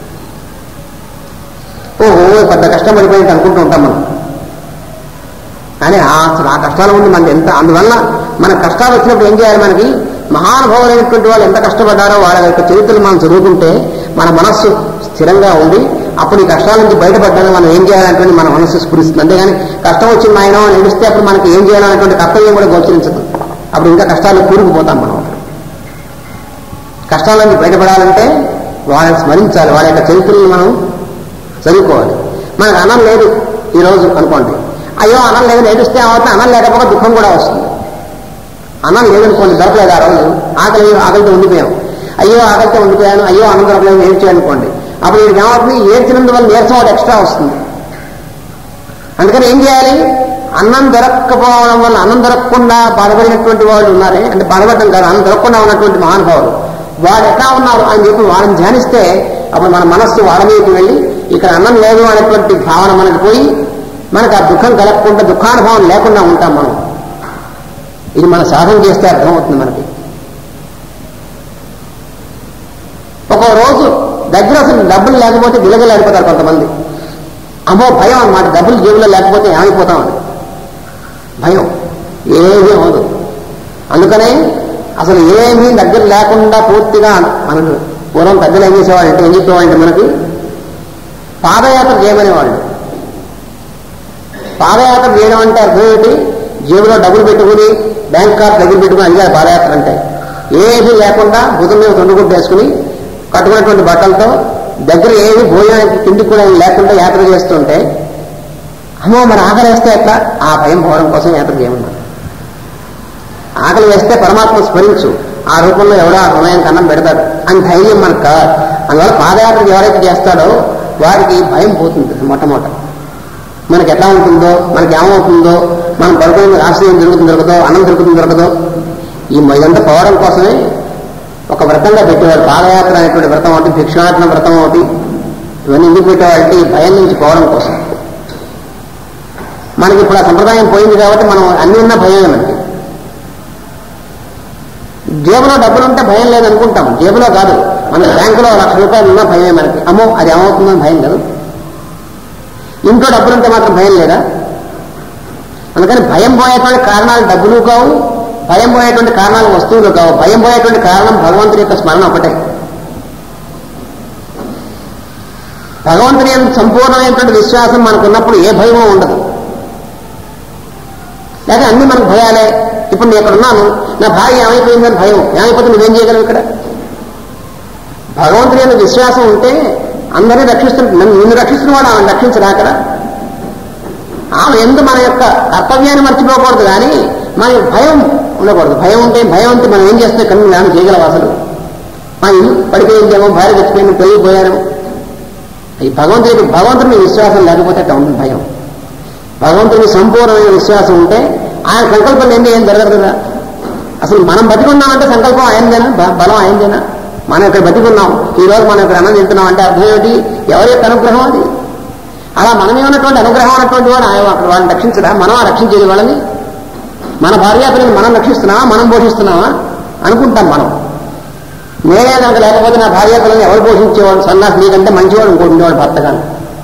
ఓహో పెద్ద కష్టం పడిపోయింది అనుకుంటూ ఉంటాం మనం కానీ ఆ అసలు ఆ కష్టాల ముందు మనకి ఎంత అందువల్ల మన కష్టాలు వచ్చినప్పుడు ఏం చేయాలి మనకి మహానుభావులైనటువంటి వాళ్ళు ఎంత కష్టపడ్డారో వాళ్ళ యొక్క చరిత్రలు మనం చదువుకుంటే మన మనస్సు స్థిరంగా ఉండి అప్పుడు ఈ కష్టాల నుంచి బయటపడ్డాను మనం ఏం చేయాలనేటువంటి మన మనస్సు స్ఫురిస్తుంది అంతేగాని కష్టం వచ్చింది ఆయన అని ఏడిస్తే అప్పుడు మనకి ఏం చేయాలనేటువంటి కర్తవ్యం కూడా గోచరించదు అప్పుడు ఇంకా కష్టాలు కూరుకుపోతాం మనం అప్పుడు కష్టాల నుంచి బయటపడాలంటే వాళ్ళని స్మరించాలి వాళ్ళ యొక్క చరిత్రలను మనం చదువుకోవాలి మనకు అన్నం లేదు ఈరోజు అనుకోండి అయ్యో అన్నం లేదు ఏడిస్తే అవుతుంది అన్నం లేకపోతే దుఃఖం కూడా వస్తుంది అన్నం లేదనుకోండి దొరకలేదు ఆ రోజు ఆకలి ఆకలితో ఉండిపోయాం అయ్యో ఆకలితో ఉండిపోయాను అయ్యో అన్నం దొరకలేదు ఏడ్చాయనుకోండి అప్పుడు వీడికి ఏమవుతుంది ఏడ్చినందువల్ల నీరసం ఒకటి ఎక్స్ట్రా వస్తుంది అందుకని ఏం చేయాలి అన్నం దొరక్కపోవడం వల్ల అన్నం దొరకకుండా బాధపడినటువంటి వాళ్ళు ఉన్నారే అంటే బాధపడడం కాదు అన్నం దొరకకుండా ఉన్నటువంటి మహానుభావులు వాళ్ళు ఎట్లా ఉన్నారు అని చెప్పి వాళ్ళని ధ్యానిస్తే అప్పుడు మన మనస్సు వాళ్ళ మీదకి వెళ్ళి ఇక్కడ అన్నం లేదు అనేటువంటి భావన మనకు పోయి మనకు ఆ దుఃఖం కలగకుండా దుఃఖానుభవం లేకుండా ఉంటాం మనం ఇది మన సాధన చేస్తే అర్థమవుతుంది మనకి ఒక రోజు దగ్గర అసలు డబ్బులు లేకపోతే గిలగిలాడిపోతారు కొంతమంది అమ్మో భయం అన్నమాట డబ్బులు జేబులో లేకపోతే ఏమైపోతామని భయం ఏమీ అవదు అందుకనే అసలు ఏమీ దగ్గర లేకుండా పూర్తిగా మనకు పూర్వం పెద్దలు ఏం చేసేవాళ్ళంటే ఏం చెప్పేవాళ్ళంటే మనకి పాదయాత్ర చేయమనేవాళ్ళు పాదయాత్ర చేయడం అంటే అర్థం ఏంటి జేబులో డబ్బులు పెట్టుకుని బ్యాంక్ కార్డు దగ్గర పెట్టుకుని అది కాదు పాదయాత్ర అంటే ఏమీ లేకుండా భుజం మీద తొండుగుడ్డ వేసుకుని కట్టుకున్నటువంటి బట్టలతో దగ్గర ఏమి భోజనానికి తిండి కూడా లేకుండా యాత్ర చేస్తుంటే అమ్మో మరి ఆకలి వేస్తే ఎట్లా ఆ భయం పోవడం కోసం యాత్ర చేయమన్నారు ఆకలి వేస్తే పరమాత్మ స్మరించు ఆ రూపంలో ఎవడో ఆ హృదయానికి అన్నం పెడతాడు అని ధైర్యం మనకు కాదు అందువల్ల పాదయాత్ర ఎవరైతే చేస్తాడో వారికి భయం పోతుంది మొట్టమొదట మనకి ఎట్లా ఉంటుందో మనకి ఏమవుతుందో మనం పడుకునే ఆశ్రయం దొరుకుతుంది దొరకదో అన్నం దొరుకుతుంది దొరకదో ఈ ఇదంతా పోవడం కోసమే ఒక వ్రతంగా పెట్టేవాడు పాదయాత్ర అనేటువంటి వ్రతం ఒకటి భిక్షాటన వ్రతం ఒకటి ఇవన్నీ ఎందుకు పెట్టేవాళ్ళంటే ఈ భయం నుంచి పోవడం కోసం మనకి ఇప్పుడు ఆ సంప్రదాయం పోయింది కాబట్టి మనం అన్ని ఉన్న భయమే మనకి జేబులో డబ్బులు ఉంటే భయం లేదనుకుంటాం జేబులో కాదు మన బ్యాంకులో లక్ష రూపాయలు ఉన్నా భయమే మనకి అమ్మో అది ఏమవుతుందని భయం కాదు ఇంట్లో డబ్బులు ఉంటే మాత్రం భయం లేదా అందుకని భయం పోయేటువంటి కారణాలు డబ్బులు కావు భయం పోయేటువంటి కారణాలు వస్తువులు కావు భయం పోయేటువంటి కారణం భగవంతుని యొక్క స్మరణ ఒకటే భగవంతుని యొక్క సంపూర్ణమైనటువంటి విశ్వాసం మనకు ఉన్నప్పుడు ఏ భయమో ఉండదు లేక అన్ని మనకు భయాలే ఇప్పుడు నేను ఇక్కడ ఉన్నాను నా భార్య ఏమైపోయిందని భయం ఏమైపోతే నువ్వేం చేయగలవు ఇక్కడ భగవంతుని యొక్క విశ్వాసం ఉంటే అందరినీ రక్షిస్తున్న నన్ను నిన్ను రక్షిస్తున్న వాడు ఆమెను రక్షించరా అక్కడ ఆమె ఎందు మన యొక్క కర్తవ్యాన్ని మర్చిపోకూడదు కానీ మన భయం ఉండకూడదు భయం ఉంటే భయం ఉంటే మనం ఏం చేస్తే కన్ను ఏమైనా చేయగలవు అసలు మా ఇల్లు పడిపోయిందేమో భార్య చచ్చిపోయింది పెరిగిపోయాను ఈ భగవంతుడి భగవంతుని విశ్వాసం లేకపోతే అట్లా ఉంటుంది భయం భగవంతుని సంపూర్ణమైన విశ్వాసం ఉంటే ఆయన సంకల్పం ఏంటి ఏం జరగదు కదా అసలు మనం బతికున్నామంటే సంకల్పం ఆయనదేనా బ- బలం ఆయనదేనా మనం ఇక్కడ బతికున్నాం ఈ రోజు మనం ఇక్కడ అన్నం తింటున్నాం అంటే అర్థం ఏమిటి ఎవరి యొక్క అనుగ్రహం అది అలా మనమే ఉన్నటువంటి అనుగ్రహం అన్నటువంటి వాడు ఆయన అక్కడ వాళ్ళని రక్షించడా మనం రక్షించేది వాళ్ళని మన భార్యాపిల్లని మనం రక్షిస్తున్నామా మనం పోషిస్తున్నామా అనుకుంటాం మనం నేనే కనుక లేకపోతే నా భార్యాపిల్లని ఎవరు పోషించేవాడు సన్నాసి నీకంటే మంచివాడు ఇంకోటి ఉండేవాడు భర్త కానీ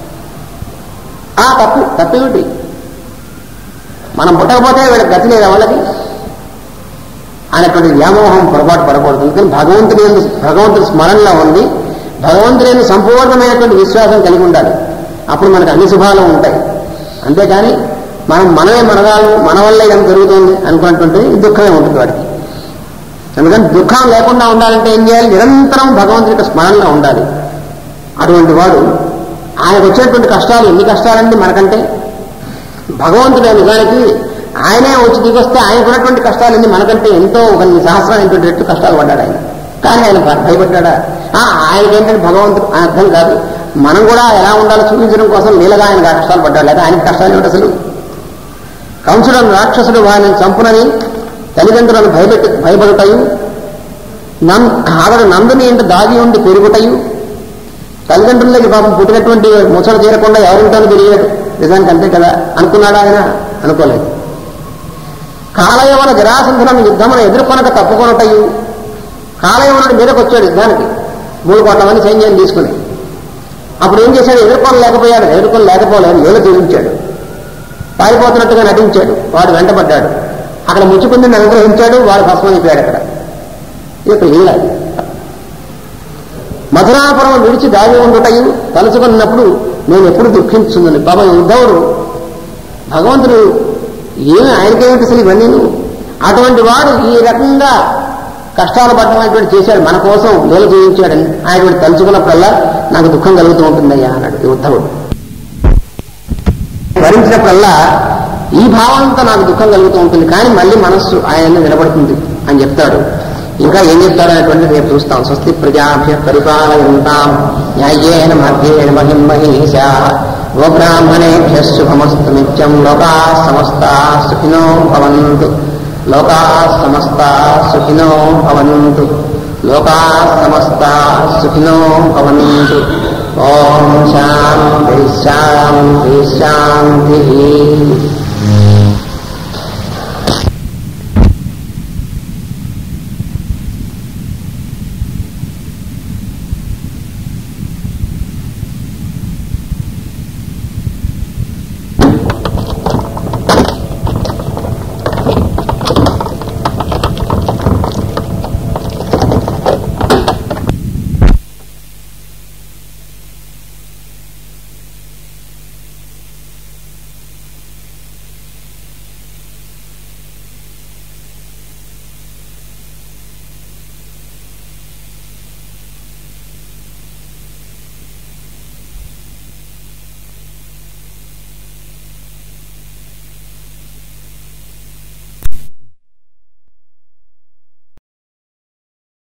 ఆ తప్పు తప్పేమిటి మనం పుట్టకపోతే వీళ్ళకి గతి లేదా వాళ్ళకి అనేటువంటి వ్యామోహం పొరపాటు పడకూడదు అందుకని భగవంతుని యందు భగవంతుని స్మరణలో ఉంది భగవంతుని యందు సంపూర్ణమైనటువంటి విశ్వాసం కలిగి ఉండాలి అప్పుడు మనకు అన్ని శుభాలు ఉంటాయి అంతేకాని మనం మనమే మనగాలు మన వల్ల ఇదంతా జరుగుతుంది అనుకున్నటువంటి దుఃఖమే ఉంటుంది వాడికి అందుకని దుఃఖం లేకుండా ఉండాలంటే ఏం చేయాలి నిరంతరం భగవంతుని యొక్క స్మరణలో ఉండాలి అటువంటి వాడు ఆయనకు వచ్చేటువంటి కష్టాలు ఎన్ని కష్టాలండి మనకంటే భగవంతుడు నిజానికి ఆయనే వచ్చి దిగొస్తే ఆయనకు ఉన్నటువంటి కష్టాలన్నీ మనకంటే ఎంతో ఒక సహస్రమైనటువంటి రెట్లు కష్టాలు పడ్డాడు ఆయన కానీ ఆయన భ- భయపడ్డాడా ఆ, ఆయనకేంటంటే భగవంతుడు ఆయన అర్థం కాదు మనం కూడా ఎలా ఉండాలో చూపించడం కోసం నీళ్ళగా ఆయన ఆ కష్టాలు పడ్డాడు లేదా ఆయనకి కష్టాలు ఏమిటి అసలు కంసుడు రాక్షసుడు వారిని చంపునని తల్లిదండ్రులను భయపెట్టి భయపడుటయు నం ఆవిడ నందుని ఇంట దాగి ఉండి పెరుగుటయు తల్లిదండ్రులకి పాపం పుట్టినటువంటి ముసలు చేరకుండా ఎవరింటానో తెలియదు నిజానికి అంతే కదా అనుకున్నాడా ఆయన అనుకోలేదు కాలయవన జరాసంధులను యుద్ధమును ఎదుర్కొనక తప్పుకొనటయు కాలయవనుడి మీదకి వచ్చాడు యుద్ధానికి మూడు కోట్ల మంది సైన్యాన్ని తీసుకుని అప్పుడు ఏం చేశాడు ఎదుర్కొనలేకపోయాడు ఎదుర్కొని లేకపోలేదు ఏళ్ళు చూపించాడు పారిపోతున్నట్టుగా నటించాడు వాడు వెంటబడ్డాడు అక్కడ ముచ్చుకుందని అనుగ్రహించాడు వాడు భస్మైపోయాడు అక్కడ ఇది ఒక లీల మధురాపురం విడిచి దాగి ఉండుటయు తలుచుకున్నప్పుడు నేను ఎప్పుడు దుఃఖించుందని పాపం ఉద్ధవుడు భగవంతుడు ఏమి ఆయనకేమిటి అసలు ఇవన్నీ అటువంటి వాడు ఈ రకంగా కష్టాలు పడ్డమైనటువంటి చేశాడు మన కోసం లీల చేయించాడని ఆయన తలుచుకున్నప్పుడల్లా నాకు దుఃఖం కలుగుతూ ఉంటుందయ్యా అన్నాడు ఈ ఉద్ధవుడు భరించినప్పుడల్లా ఈ భావంతో నాకు దుఃఖం కలుగుతూ ఉంటుంది కానీ మళ్ళీ మనస్సు ఆయన్ని నిలబడుతుంది అని చెప్తాడు ఇంకా ఏం చెప్తాడు అనేటువంటిది రేపు చూస్తాం స్వస్తి ప్రజాభ్య పరిపాలయంతాం న్యాయేన మధ్యేన మహిం మహేశా గోబ్రాహ్మణేభ్య శుభమస్తు నిత్యం లోకా సమస్త సుఖినో భవంతు లోకా సమస్త సుఖినో భవంతు లోకా సమస్త సుఖినో భవంతు ఓం శాంతి శాంతి శాంతి